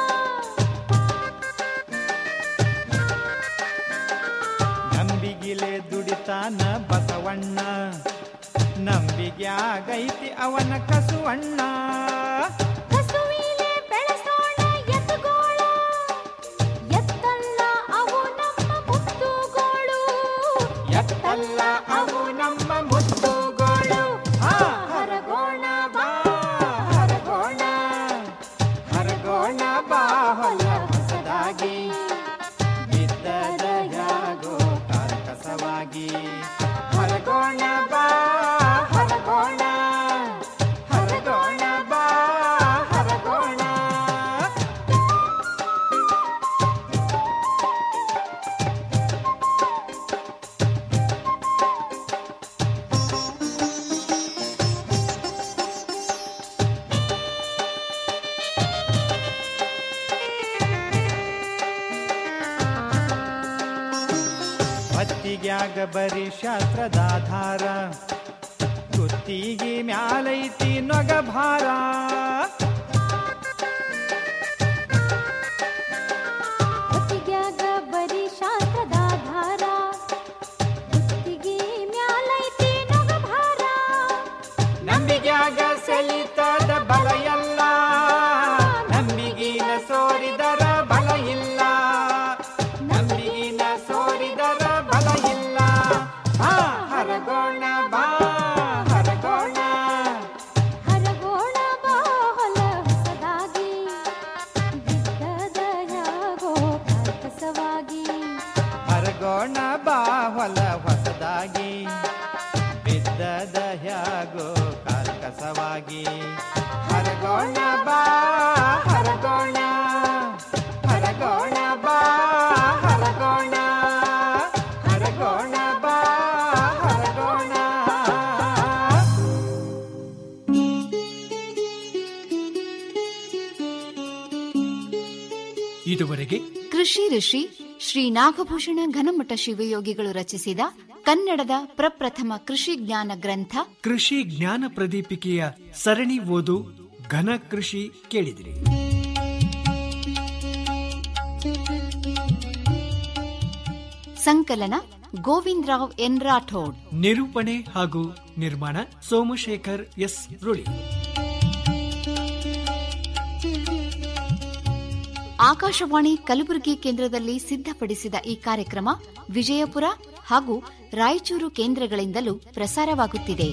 ನಂಬಿಗಿಲೆ ದುಡಿತಾನ ಬಸವಣ್ಣ ನಂಬಿಗ್ಯಾಗೈತಿ ಅವನ ಕಸುವಣ್ಣ ಕಸುವಿಲೆ ಬೆಳೆಸೋಣ ಎತ್ತುಗೋಳ ಎತ್ತಲ್ಲ ಅವು ನಮ್ಮ ಮುತ್ತುಗೋಳು ಎತ್ತಲ್ಲ ಅವು ನಮ್ಮ ಮುತ್ತುಗೋಳು ಆ, ಹರಗೋಣ ಬಾ ಹರಗೋಣ ಹರಗೋಣ ಬಾ ಹೊಲ ಹೊಸದಾಗಿ ಬಿದ್ದದ ಯಾಗೋ ಕರ್ಕಸವಾಗಿ ಹರಗೋಣ ಬಾ ಹರಗೋಣ ಹರಗೋಣ ಬಾ ಹರಗೋಣ ಹೊತ್ತಿಗ್ಯಾಗ ಬರಿ ಶಾಸ್ತ್ರದ ಆಧಾರ ಕುತ್ತಿಗೆ ಮ್ಯಾಲೈತಿ ನೊಗ ಭಾರ ಹೊತ್ತಿಗ್ಯಾಗ ಬರೀ ಶಾಸ್ತ್ರದ ಧಾರ ಕುತ್ತಿಗೆ ಮ್ಯಾಲೈತಿ ನೊಗ ಭಾರ ನಂಬಿಗ್ಯಾಗ ಸೆಲಿತದ ಬಲ ಎಲ್ಲ ನಂಬಿಗಿನ ಸೋರಿದರ ಬಲ ಇಲ್ಲ ನಂಬಿಗಿನ ಸೋರಿದರ ಬಲ ಇಲ್ಲ ಆ, ಹರಗೋಣ ಬಾ ಹರಗೋಣ ಹರಗೋಣ ಬಾ ಹೊಲ ಹೊಸದಾಗಿ ಬಿದ್ದದ ಯಾಗೋ ಕರ್ಕಸವಾಗಿ ಹರಗೋಣ ಬಾ ಹೊಲ ಹೊಸದಾಗಿ ಬಿದ್ದದ ಹ್ಯಾಗೋ ಕಾರ್ಕಸವಾಗಿ ಹರಗೋಣ ಬಾ ಹರಗೋಣ ಹರಗೋಣ ಬಾ ಹರಗೋಣ ಹರಗೋಣ ಬಾ ಹರಗೋಣ ಇದುವರೆಗೆ ಕೃಷಿ ಋಷಿ ಶ್ರೀ ನಾಗಭೂಷಣ ಘನಮಠ ಶಿವಯೋಗಿಗಳು ರಚಿಸಿದ ಕನ್ನಡದ ಪ್ರಪ್ರಥಮ ಕೃಷಿ ಜ್ಞಾನ ಗ್ರಂಥ ಕೃಷಿ ಜ್ಞಾನ ಪ್ರದೀಪಿಕೆಯ ಸರಣಿ ಓದು ಘನ ಕೃಷಿ ಕೇಳಿದಿರಿ ಸಂಕಲನ ಗೋವಿಂದರಾವ್ ಎನ್ ರಾಠೋಡ್ ನಿರೂಪಣೆ ಹಾಗೂ ನಿರ್ಮಾಣ ಸೋಮಶೇಖರ್ ಎಸ್ ರುಳಿ ಆಕಾಶವಾಣಿ ಕಲಬುರಗಿ ಕೇಂದ್ರದಲ್ಲಿ ಸಿದ್ಧಪಡಿಸಿದ ಈ ಕಾರ್ಯಕ್ರಮ ವಿಜಯಪುರ ಹಾಗೂ ರಾಯಚೂರು ಕೇಂದ್ರಗಳಿಂದಲೂ ಪ್ರಸಾರವಾಗುತ್ತಿದೆ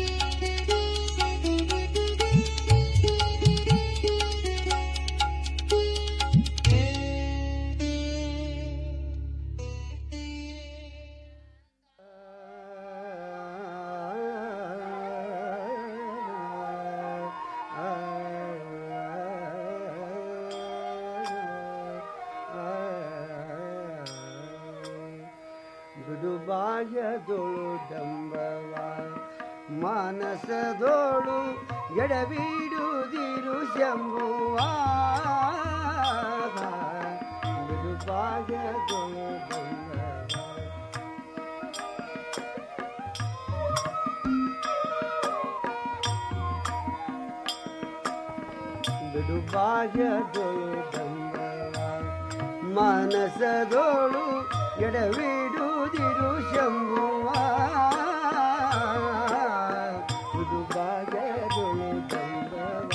ಮೃದುಬಾಯದೊಳು ಡಂಬವ ಮಾನಸದೋಳು ಎಡಬಿಡುದಿರು ಶಂಭುವ ಮೃದುಬಾಯದೊಳು ಡಂಬವ ಬಿಡು ಬಾಹ್ಯದೊಳು ಬಂದವ ಮಾನಸದೋಳು ಎಡವಿಡುವುದಿರು ಶಂಭುವ ಬಿಡು ಬಾಹ್ಯದೊಳು ಬಂದವ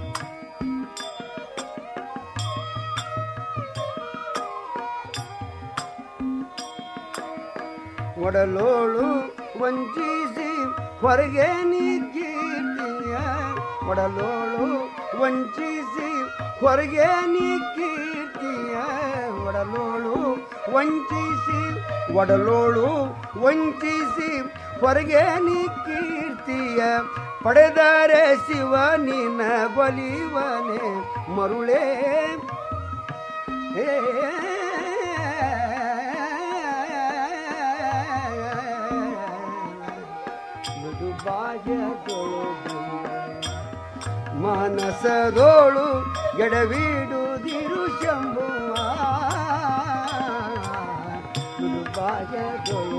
ಒಡಲೋಳು ವಂಚಿಸಿ ಹೊರಗೆ ನೀ ಕೀರ್ತಿಯ ಒಡಲೋಳು ವಂಚಿಸಿ ಹೊರಗೆ ನೀ ಕೀರ್ತಿಯ ಒಡಲೋಳು ವಂಚಿಸಿ ಒಡಲೋಳು ವಂಚಿಸಿ ಹೊರಗೆ ನೀ ಕೀರ್ತಿಯ ಪಡೆದರೆ ಶಿವ ನಿನ್ನ ಬಲಿವನೆ ಮರುಳೇ ಹೇ ಮೃದು ಬಾಹ್ಯದೊಳು ಮಾನಸದೋಳು ಎಡವಿಡುವುದಿರು ಶಂಭುವ ಮೃದು ಬಾಹ್ಯದೊಳು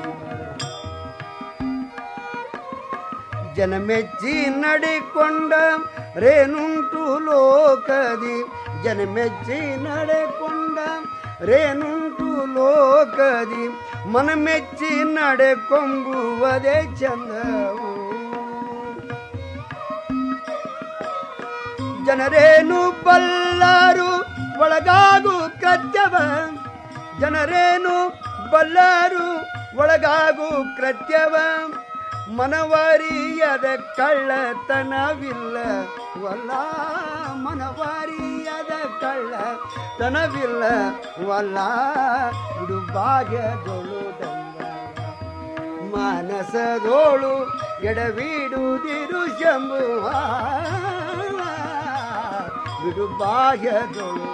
ಜನಮೆಚ್ಚಿ ನಡೆಕೊಂಡ ರೇನುಂಟು ಲೋಕದಿ ಜನಮೆಚ್ಚಿ ನಡೆಕೊಂಡ ರೇನುಂಟು ಲೋಕದಿ ಮನಮೆಚ್ಚಿ ನಡೆಕೊಂಬುವುದೇ ಚಂದವು ಜನರೇನು ಬಲ್ಲರು ಒಳಗಾಗು ಕೃತ್ಯವ ಜನರೇನು ಬಲ್ಲರು ಒಳಗಾಗು ಕೃತ್ಯವ ಮನವಾರಿಯದ ಕಳ್ಳತನವಿಲ್ಲ ವಲ್ಲ ಮನವಾರಿಯದ ಕಳ್ಳತನವಿಲ್ಲ ವಲ್ಲ ಇದು ಭಾಗ್ಯದೊಳು ಮಾನಸದೋಳು ಎಡವಿಡುವುದಿರು ಶಂಭುವ ಬಿಡು ಬಾಹ್ಯದೊಳು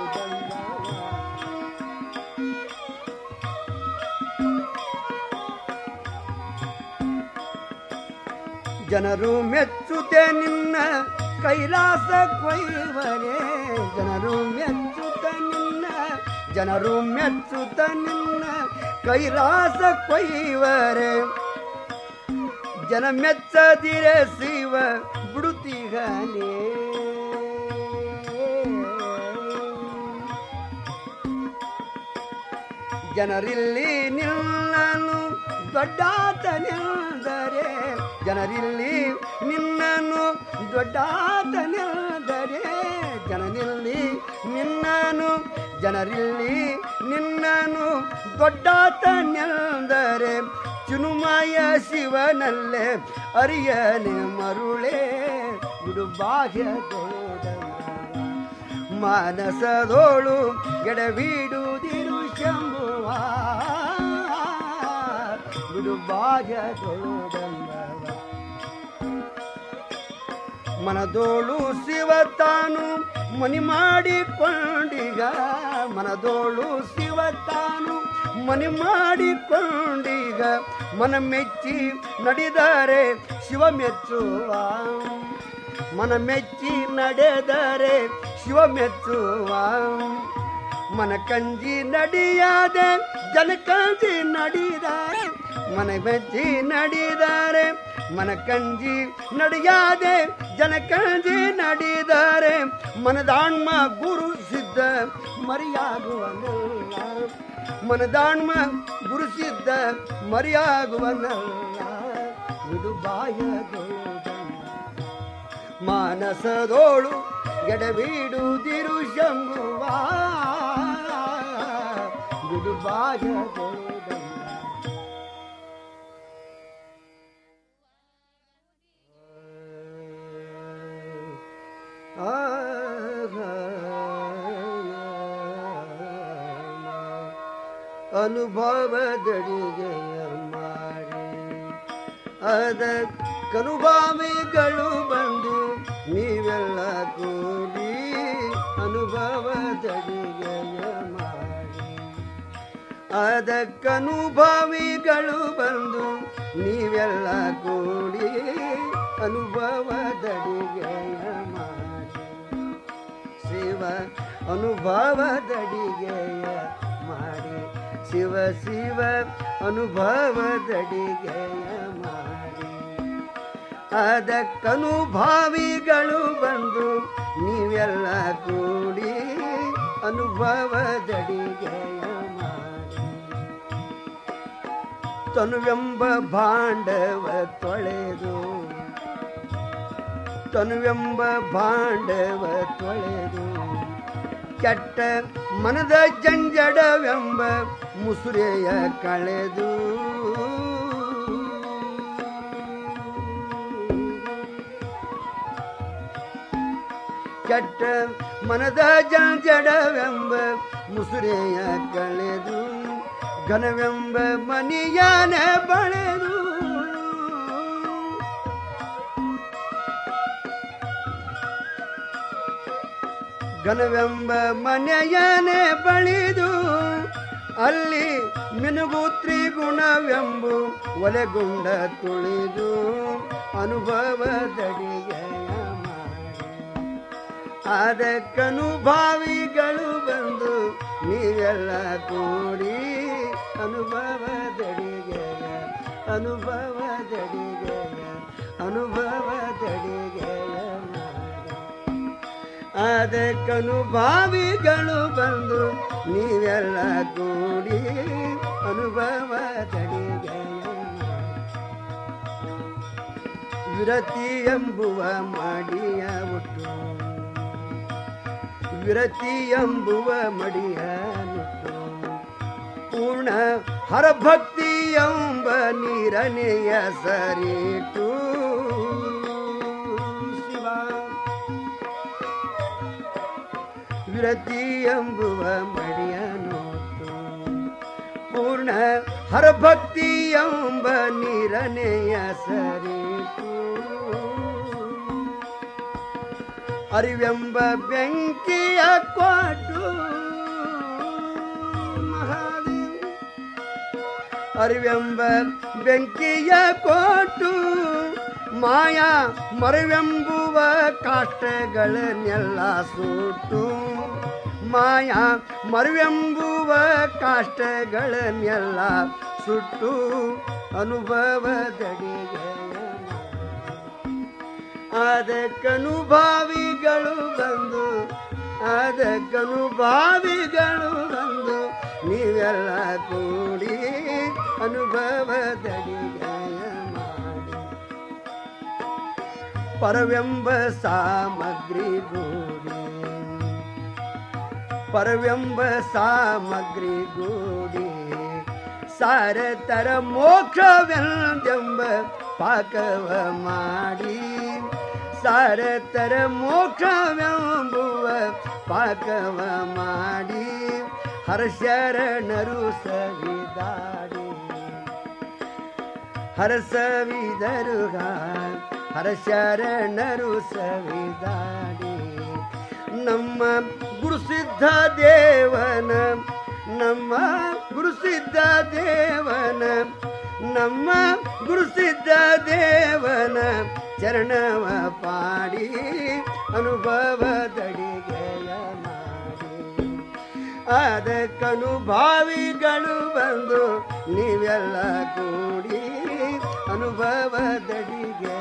ಜನರು ಮೆಚ್ಚುತ್ತೆ ನಿನ್ನ ಕೈಲಾಸ ಕೊಯ್ವರೇ ಜನರು ಮೆಚ್ಚುತ್ತ ನಿನ್ನ ಜನರು ಮೆಚ್ಚುತ್ತ ನಿನ್ನ ಕೈಲಾಸ ಕೊಯ್ವರೆ ಜನ ಮೆಚ್ಚದಿರೆ ಶಿವ ಬಿಡುತ್ತೀಗನೇ ಜನರಿಲ್ಲಿ ನಿನ್ನನು ದೊಡ್ಡಾತನೆಂದರೆ ಜನರಿಲ್ಲಿ ನಿನ್ನನು ದೊಡ್ಡಾತನೆಂದರೆ ಜನರಿಲ್ಲಿ ನಿನ್ನನು ಜನರಿಲ್ಲಿ ನಿನ್ನನು ದೊಡ್ಡಾತನೆಂದರೆ ಚುನುಮಯ ಶಿವನಲ್ಲೇ ಅರಿಯನೆ ಮರುಳೇ ಬಿಡು ಬಾಹ್ಯದೋಡ ಮಾನಸದೋಳು ಎಡವಿಡುವುದಿರು ಶಂಭುವ ಬಿಡು ಬಾಹ್ಯದೋಳು ಮನದೋಳು ಶಿವ ತಾನು ಮನಿ ಮಾಡಿಕೊಂಡೀಗ ಮನದೋಳು ಶಿವ ತಾನು ಮನಿ ಮಾಡಿಕೊಂಡೀಗ ಮನ ಮೆಚ್ಚಿ ನಡೆದರೆ ಶಿವ ಮೆಚ್ಚುವ ಮನ ಮೆಚ್ಚಿ ನಡೆದರೆ ಶಿವ ಮೆಚ್ಚುವ ಮನ ಕಂಜಿ ನಡಿಯಾದೆ ಜನ ಕಂಜಿ ನಡಿದಾರೆ ಮನ ಮೆಚ್ಚಿ ನಡಿದಾರೆ ಮನ ಕಂಜಿ ನಡೆಯಾದೆ ಜನ ಕಂಜಿ ನಡಿದಾರೆ ಮನದಾಣ್ಮ ಗುರು ಸಿದ್ಧ ಮರಿಯಾಗುವನಲ್ಲ ಮನದಾಣ್ಮ ಗುರು ಸಿದ್ಧ ಮರಿಯಾಗುವನಲ್ಲ ಇದು ಬಾಯದೋಳು ಮಾನಸದೋಳು ಎಡವಿಡುವುದಿರು ಶಂಭುವ ಗುಡು ಬಾಯದೋಳು ಅನುಭವದಡಿಗೆ ಮಾಡಿ ಅದಕ್ಕನುಭಾವಿಗಳು ಬಂದು ನೀವೆಲ್ಲ ಕೂಡಿ ಅನುಭವದಡಿಗೆ ಮಾಡಿ ಅದಕ್ಕನುಭಾವಿಗಳು ಬಂದು ನೀವೆಲ್ಲ ಕೂಡಿ ಅನುಭವದಡಿಗೆ ಮಾಡಿ ಶಿವ ಅನುಭವದಡಿಗೆಯ ಮಾಡಿ ಶಿವ ಶಿವ ಅನುಭವದಡಿಗೆಯ ಮಾಡಿ ಅದಕ್ಕನುಭಾವಿಗಳು ಬಂದು ನೀವೆಲ್ಲ ಕೂಡಿ ಅನುಭವದಡಿಗೆಯ ಮಾಡಿ ತನುವೆಂಬ ಭಾಂಡವ ತೊಳೆದು ತನುವೆಂಬ ಭಾಂಡವ ತೊಳೆದು ಕೆಟ್ಟ ಮನದ ಜಂಜಡವೆಂಬ ಮುಸುರೆಯ ಕಳೆದು ಕೆಟ್ಟ ಮನದ ಜಂಜಡವೆಂಬ ಮುಸುರೆಯ ಕಳೆದು ಘನವೆಂಬ ಮನಿಯಾನ ಬಳೆದು ಘನವೆಂಬ ಮನೆಯನೆ ಬಳಿದು ಅಲ್ಲಿ ಮಿನುಗು ತ್ರಿಗುಣವೆಂಬು ಒಲೆಗುಂಡ ತುಳಿದು ಅನುಭವದಡಿಗೆಯ ಅದಕ್ಕನುಭಾವಿಗಳು ಬಂದು ನೀವೆಲ್ಲ ಕೂಡಿ ಅನುಭವದಡಿಗೆಯ ಅನುಭವದಡಿಗೆಯ ಅನುಭವದಡಿಗೆಯ ಅದಕ್ಕನುಭಾವಿಗಳು ಬಂದು ನೀವೆಲ್ಲ ಕೂಡಿ ಅನುಭವದಡಿಗೆಯ ವಿರತಿ ಎಂಬುವ ಮಾಡಿಯ ಒಟ್ಟು ವಿರತಿ ಎಂಬುವ ಮಡಿಯ ನುಟ್ಟು ಪೂರ್ಣ ಹರಭಕ್ತಿ ಎಂಬ ನೀರನೆಯ ಸರಿಟು ಶಿವ ವಿರತಿ ಎಂಬುವ ಮಡಿಯ ನೋಟು ಪೂರ್ಣ ಹರಭಕ್ತಿ ಎಂಬ ನೀರನೆಯ ಸರಿಟು ಅರಿವೆಂಬ ಬೆಂಕಿಯ ಕೊಟ್ಟು ಮಹಾದೇವ ಅರಿವೆಂಬ ಬೆಂಕಿಯ ಕೊಟ್ಟು ಮಾಯಾ ಮರವೆಂಬುವ ಕಾಷ್ಟಗಳನ್ನೆಲ್ಲ ಸುಟ್ಟು ಮಾಯಾ ಮರವೆಂಬುವ ಕಾಷ್ಟಗಳನ್ನೆಲ್ಲ ಸುಟ್ಟು ಅನುಭವದಡಿಗೆ ಅದಕ್ಕನುಭಾವಿಗಳು ಬಂದು ಅದಕ್ಕನುಭಾವಿಗಳು ಬಂದು ನೀವೆಲ್ಲ ಕೂಡಿ ಅನುಭವದಡಿಗೆಯ ಮಾಡಿ ಪರವೆಂಬ ಸಾಮಗ್ರಿ ಗೂಡಿ ಪರವೆಂಬ ಸಾಮಗ್ರಿ ಗೂಡಿ ಸಾರತರ ಮೋಕ್ಷವೆಂದೆಂಬ ಪಾಕವ ಮಾಡಿ ಸಾರತರ ಮೋಕ್ಷವೆಂಬುವ ಪಾಕವ ಮಾಡಿ ಹರ್ಷರಣರು ಸವಿದಾಡಿ ಹರಸವಿದರುಗ ಹರಶರಣರು ಸವಿದಾಡಿ ನಮ್ಮ ಗುರುಸಿದ್ಧ ದೇವನ ನಮ್ಮ ಗುರುಸಿದ್ಧ ದೇವನ ನಮ್ಮ ಗುರುಸಿದ್ಧ ದೇವನ ಚರಣವ ಪಾಡಿ ಅನುಭವದಡಿಗೆಯ ಮಾಡಿ ಅದಕ್ಕನುಭಾವಿಗಳು ಬಂದು ನೀವೆಲ್ಲ ಕೂಡಿ ಅನುಭವದಡಿಗೆಯ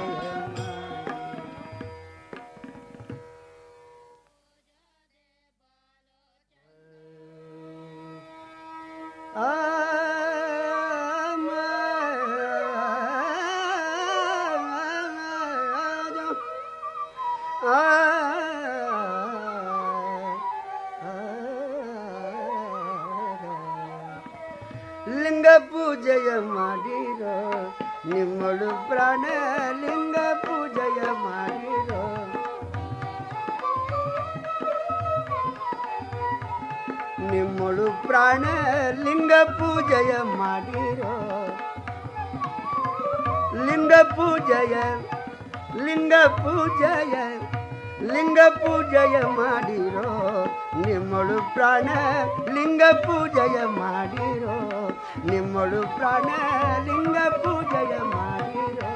ಲಿಂಗ ಪೂಜೆಯ ಮಾಡಿರೋ ನಿಮ್ಮಳು ಪ್ರಾಣ ಲಿಂಗ ಪೂಜೆಯ ಮಾಡಿರೋ ನಿಮ್ಮಳು ಪ್ರಾಣ ಲಿಂಗ ಪೂಜೆಯ ಮಾಡಿರೋ ಲಿಂಗ ಪೂಜೆಯ ಲಿಂಗ ಪೂಜೆಯ ಲಿಂಗ ಪೂಜೆಯ ಮಾಡಿರೋ ನಿಮ್ಮಳು ಪ್ರಾಣ ಲಿಂಗ ಪೂಜೆಯ ಮಾಡಿರೋ ನಿಮ್ಮಳು ಪ್ರಾಣ ಲಿಂಗ ಪೂಜೆಯ ಮಾಡಿರೋ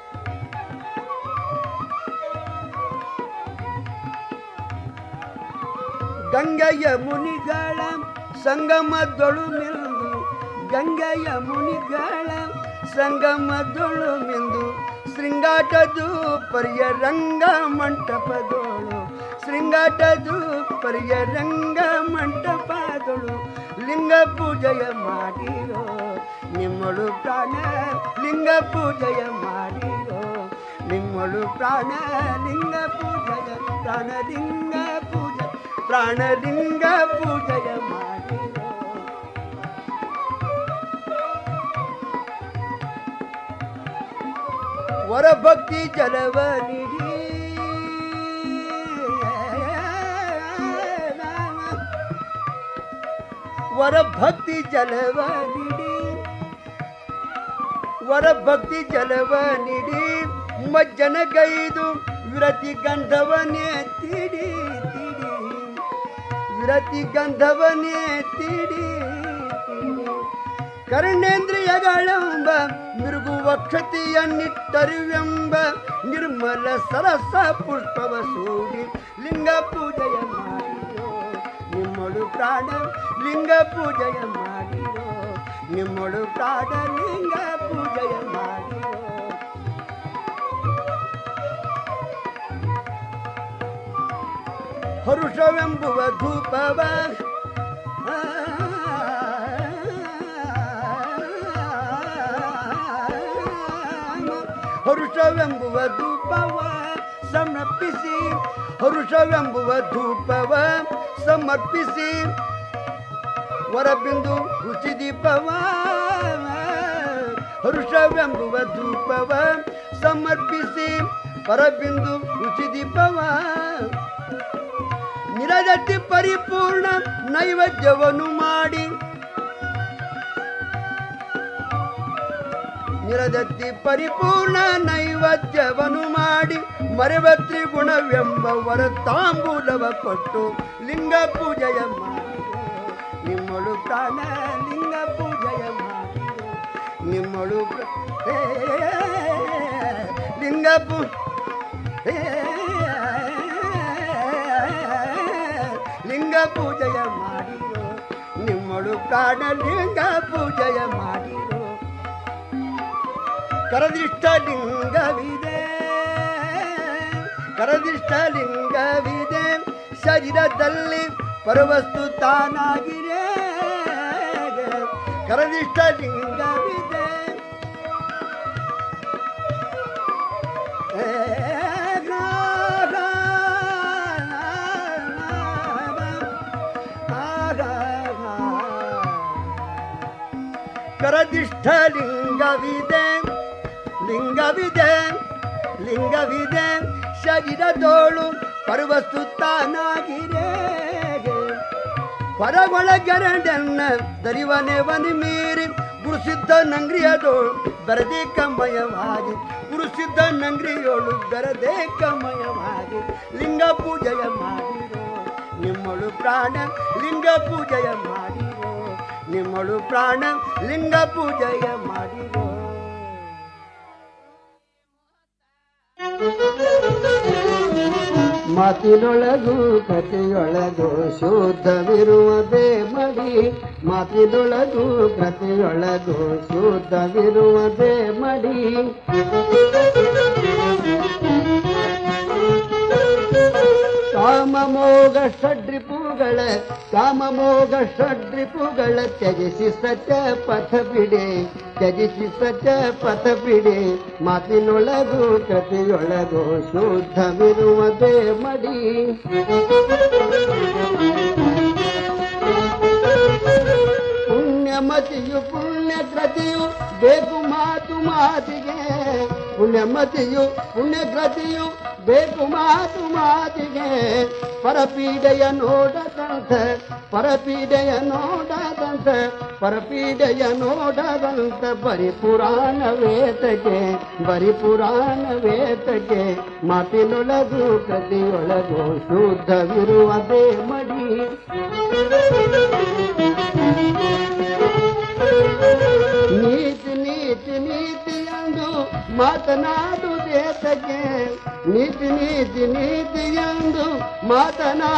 ಗಂಗೆಯ ಮುನಿಗಳ ಸಂಗಮದೊಳು ಮಿಂದು ಗಂಗೆಯ ಮುನಿಗಳ ಸಂಗಮದೊಳು ಮಿಂದು ಶೃಂಗಾಟದು ಪರಿಯ ರಂಗ ಮಂಟಪದೋಳು ಶೃಂಗಾಟದು ಪರಿಯ ರಂಗ ಮಂಟಪದಳು ಲಿಂಗ ಪೂಜೆಯ ಮಾಡಿರೋ ನಿಮ್ಮಳು ಪ್ರಾಣ ಲಿಂಗ ಪೂಜೆಯ ಮಾಡಿರೋ ನಿಮ್ಮಳು ಪ್ರಾಣ ಲಿಂಗ ಪೂಜೆಯ ಪ್ರಾಣಲಿಂಗ ಪೂಜೆ ಪ್ರಾಣಲಿಂಗ ಪೂಜೆಯ ಮಾಡಿರೋ ವರಭಕ್ತಿ ಜಲವ ನಿಡಿ ವರಭಕ್ತಿ ಜಲವ ನಿಡಿ ವರಭಕ್ತಿ ಜಲವ ನಿಡಿ ಮಜ್ಜನಗೈದು ವಿರತಿ ಗಂಧವನೇ ತಿಡಿ ತಿಡಿ ವಿರತಿ ಗಂಧವನೇ ತಿಡಿ ತಿಡಿ ಕರ್ಣೇಂದ್ರಿಯಗಳೆಂಬ ಮಿರುಗು ವಕ್ಷತೆಯನ್ನಿಟ್ಟರಿವೆಂಬ ನಿರ್ಮಲ ಸರಸ ಪುಷ್ಪವ ಸೂಡಿ ಲಿಂಗ ಪೂಜೆಯ ಮಾಡಿರೋ ನಿಮ್ಮಳು ಪ್ರಾಣ ಲಿಂಗ ಪೂಜೆಯ ಮಾಡಿರೋ ನಿಮ್ಮಳು ಪ್ರಾಣ ಲಿಂಗ ಪೂಜೆಯ ಮಾಡಿರೋ ಹರುಷವೆಂಬುವ ಧೂಪವ ಹರುಷವೆಂಬುವ ಧೂಪವ ಸಮರ್ಪಿಸಿ ಹರುಷವೆಂಬುವ ಧೂಪವ ಸಮರ್ಪಿಸಿ ವರಬಿಂದು ರುಚಿ ದೀಪವ ಹರುಷವೆಂಬುವ ಧೂಪವ ಸಮರ್ಪಿಸಿ ಪರಬಿಂದು ರುಚಿ ದೀಪವ ನಿರದತಿ ಪರಿಪೂರ್ಣ ನೈವೇದ್ಯವನ್ನು ಮಾಡಿ ನಿರದತ್ತಿ ಪರಿಪೂರ್ಣ ನೈವೇದ್ಯವನ್ನು ಮಾಡಿ ಮರೆವ ತ್ರಿಗುಣವೆಂಬ ವರ ತಾಂಬೂಲವ ಕೊಟ್ಟು ಲಿಂಗ ಪೂಜೆಯ ಮಾಡಿರೋ ನಿಮ್ಮಳು ಪ್ರಾಣ ಲಿಂಗ ಪೂಜೆಯ ಮಾಡಿರೋ ನಿಮ್ಮಳು ಪ್ರ- ಏ, ಲಿಂಗ ಪೂ ಏ, ಲಿಂಗ ಪೂಜೆಯ ಮಾಡಿರೋ ನಿಮ್ಮಳು ಪ್ರಾಣ ಲಿಂಗ ಪೂಜೆಯ ಮಾಡಿರೋ ಕರದಿಷ್ಟ ಲಿಂಗವಿದೆ ಕರದಿಷ್ಟ ಲಿಂಗವಿದೆ ಶರೀರದಲ್ಲಿ ಪರವಸ್ತು ತಾನಾಗಿರೆ ಕರದಿಷ್ಟ ಲಿಂಗವಿದೆ ಏ, ಗ, ಗ, ಆ, ಗ, ಗ. ಕರದಿಷ್ಟ ಲಿಂಗವಿದೆ ಲಿಂಗವಿದೆ ಲಿಂಗವಿದೆ ಶರೀರದೋಳು ಪರ್ವಸ್ತು ತಾನಾಗಿರೆ ಹೊರಗೊಳಗರಡನ್ನ ದರಿವನೆ ವನಿ ಮೀರಿ ಗುರುಸಿದ್ಧ ನಂಗ್ರಿಯದೋಳು ಬೆರದೇ ಕಮಯವಾಗಿ ಗುರುಸಿದ್ಧ ನಂಗ್ರಿಯೋಳು ಬೆರದೇ ಕಮಯವಾಗಿ ಲಿಂಗ ಪೂಜೆಯ ಮಾಡಿರೋ ನಿಮ್ಮಳು ಪ್ರಾಣ ಲಿಂಗ ಪೂಜೆಯ ಮಾಡಿರೋ ನಿಮ್ಮಳು ಪ್ರಾಣ ಲಿಂಗ ಪೂಜೆಯ ಮಾಡಿರೋ ಮಾತಿನೊಳಗು ಕಥೆಯೊಳಗು ಶುದ್ಧವಿರುವುದೇ ಮಡಿ ಮಾತಿನೊಳಗು ಕಥೆಯೊಳಗು ಶುದ್ಧವಿರುವುದೇ ಮಡಿ ಕಾಮಮೋಗ ಷಡ್ರಿಪುಗಳ ಕಾಮಮೋಗ ಷಡ್ರಿಪುಗಳ ತ್ಯಜಿಸಿ ಸತ್ಯ ಪಥ ಬಿಡೆ ತ್ಯಜಿಸಿ ಸತ್ಯ ಪಥ ಬಿಡೆ ಮಾತಿನೊಳಗು ಕಥೆಯೊಳಗು ಶುದ್ಧವಿರುವುದೇ ಮಡಿ ಪುಣ್ಯಮತಿಯು ಪುಣ್ಯಕೃತಿಯು ಬೇಕು ಮಾತು ಮಾತಿಗೆ ಪುಣ್ಯಮತಿಯು ಪುಣ್ಯಕೃತಿಯು ಬೇಕು ಮಾತು ಮಾತಿಗೆ ಪರಪೀಡೆಯ ನೋಡದಂತ ಪರಪೀಡೆಯ ನೋಡದಂತ ಪರಪೀಡೆಯ ನೋಡದಂತ ಬರಿ ಪುರಾಣ ವೇತಕ್ಕೆ ಬರಿ ಪುರಾಣ ವೇತಕ್ಕೆ ಮಾತಿನೊಳಗು ಕೃತಿಯೊಳಗು ಶುದ್ಧವಿರುವುದೇ ಮಡಿ ನೀತಿ ನೀತಿ ನೀತಿ ಎಂದು ಮಾತನಾಡು ದೇಶಕ್ಕೆ ನೀತಿ ನೀತಿ ನೀತಿ ಎಂದು ಮಾತನಾ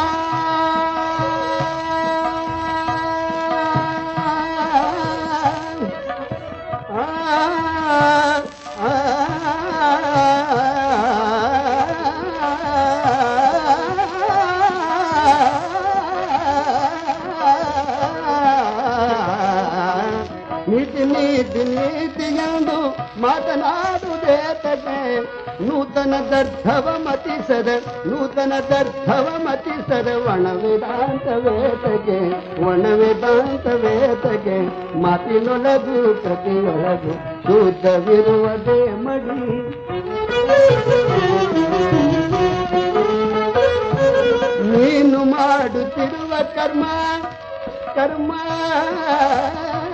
ಮಾತನಾಡುವುದೇತಗೆ ನೂತನದರ್ಥವ ಮತಿಸದ ನೂತನದರ್ಥವ ಮತಿಸದ ಒಣ ವೇದಾಂತವೇತಗೆ ಒಣ ವೇದಾಂತವೇತಗೆ ಮಾತಿನೊಳಗು ಪ್ರತಿಯೊಳಗು ಶುದ್ಧವಿರುವುದೇ ಮಡಿ ನೀನು ಮಾಡುತ್ತಿರುವ ಕರ್ಮ ಕರ್ಮ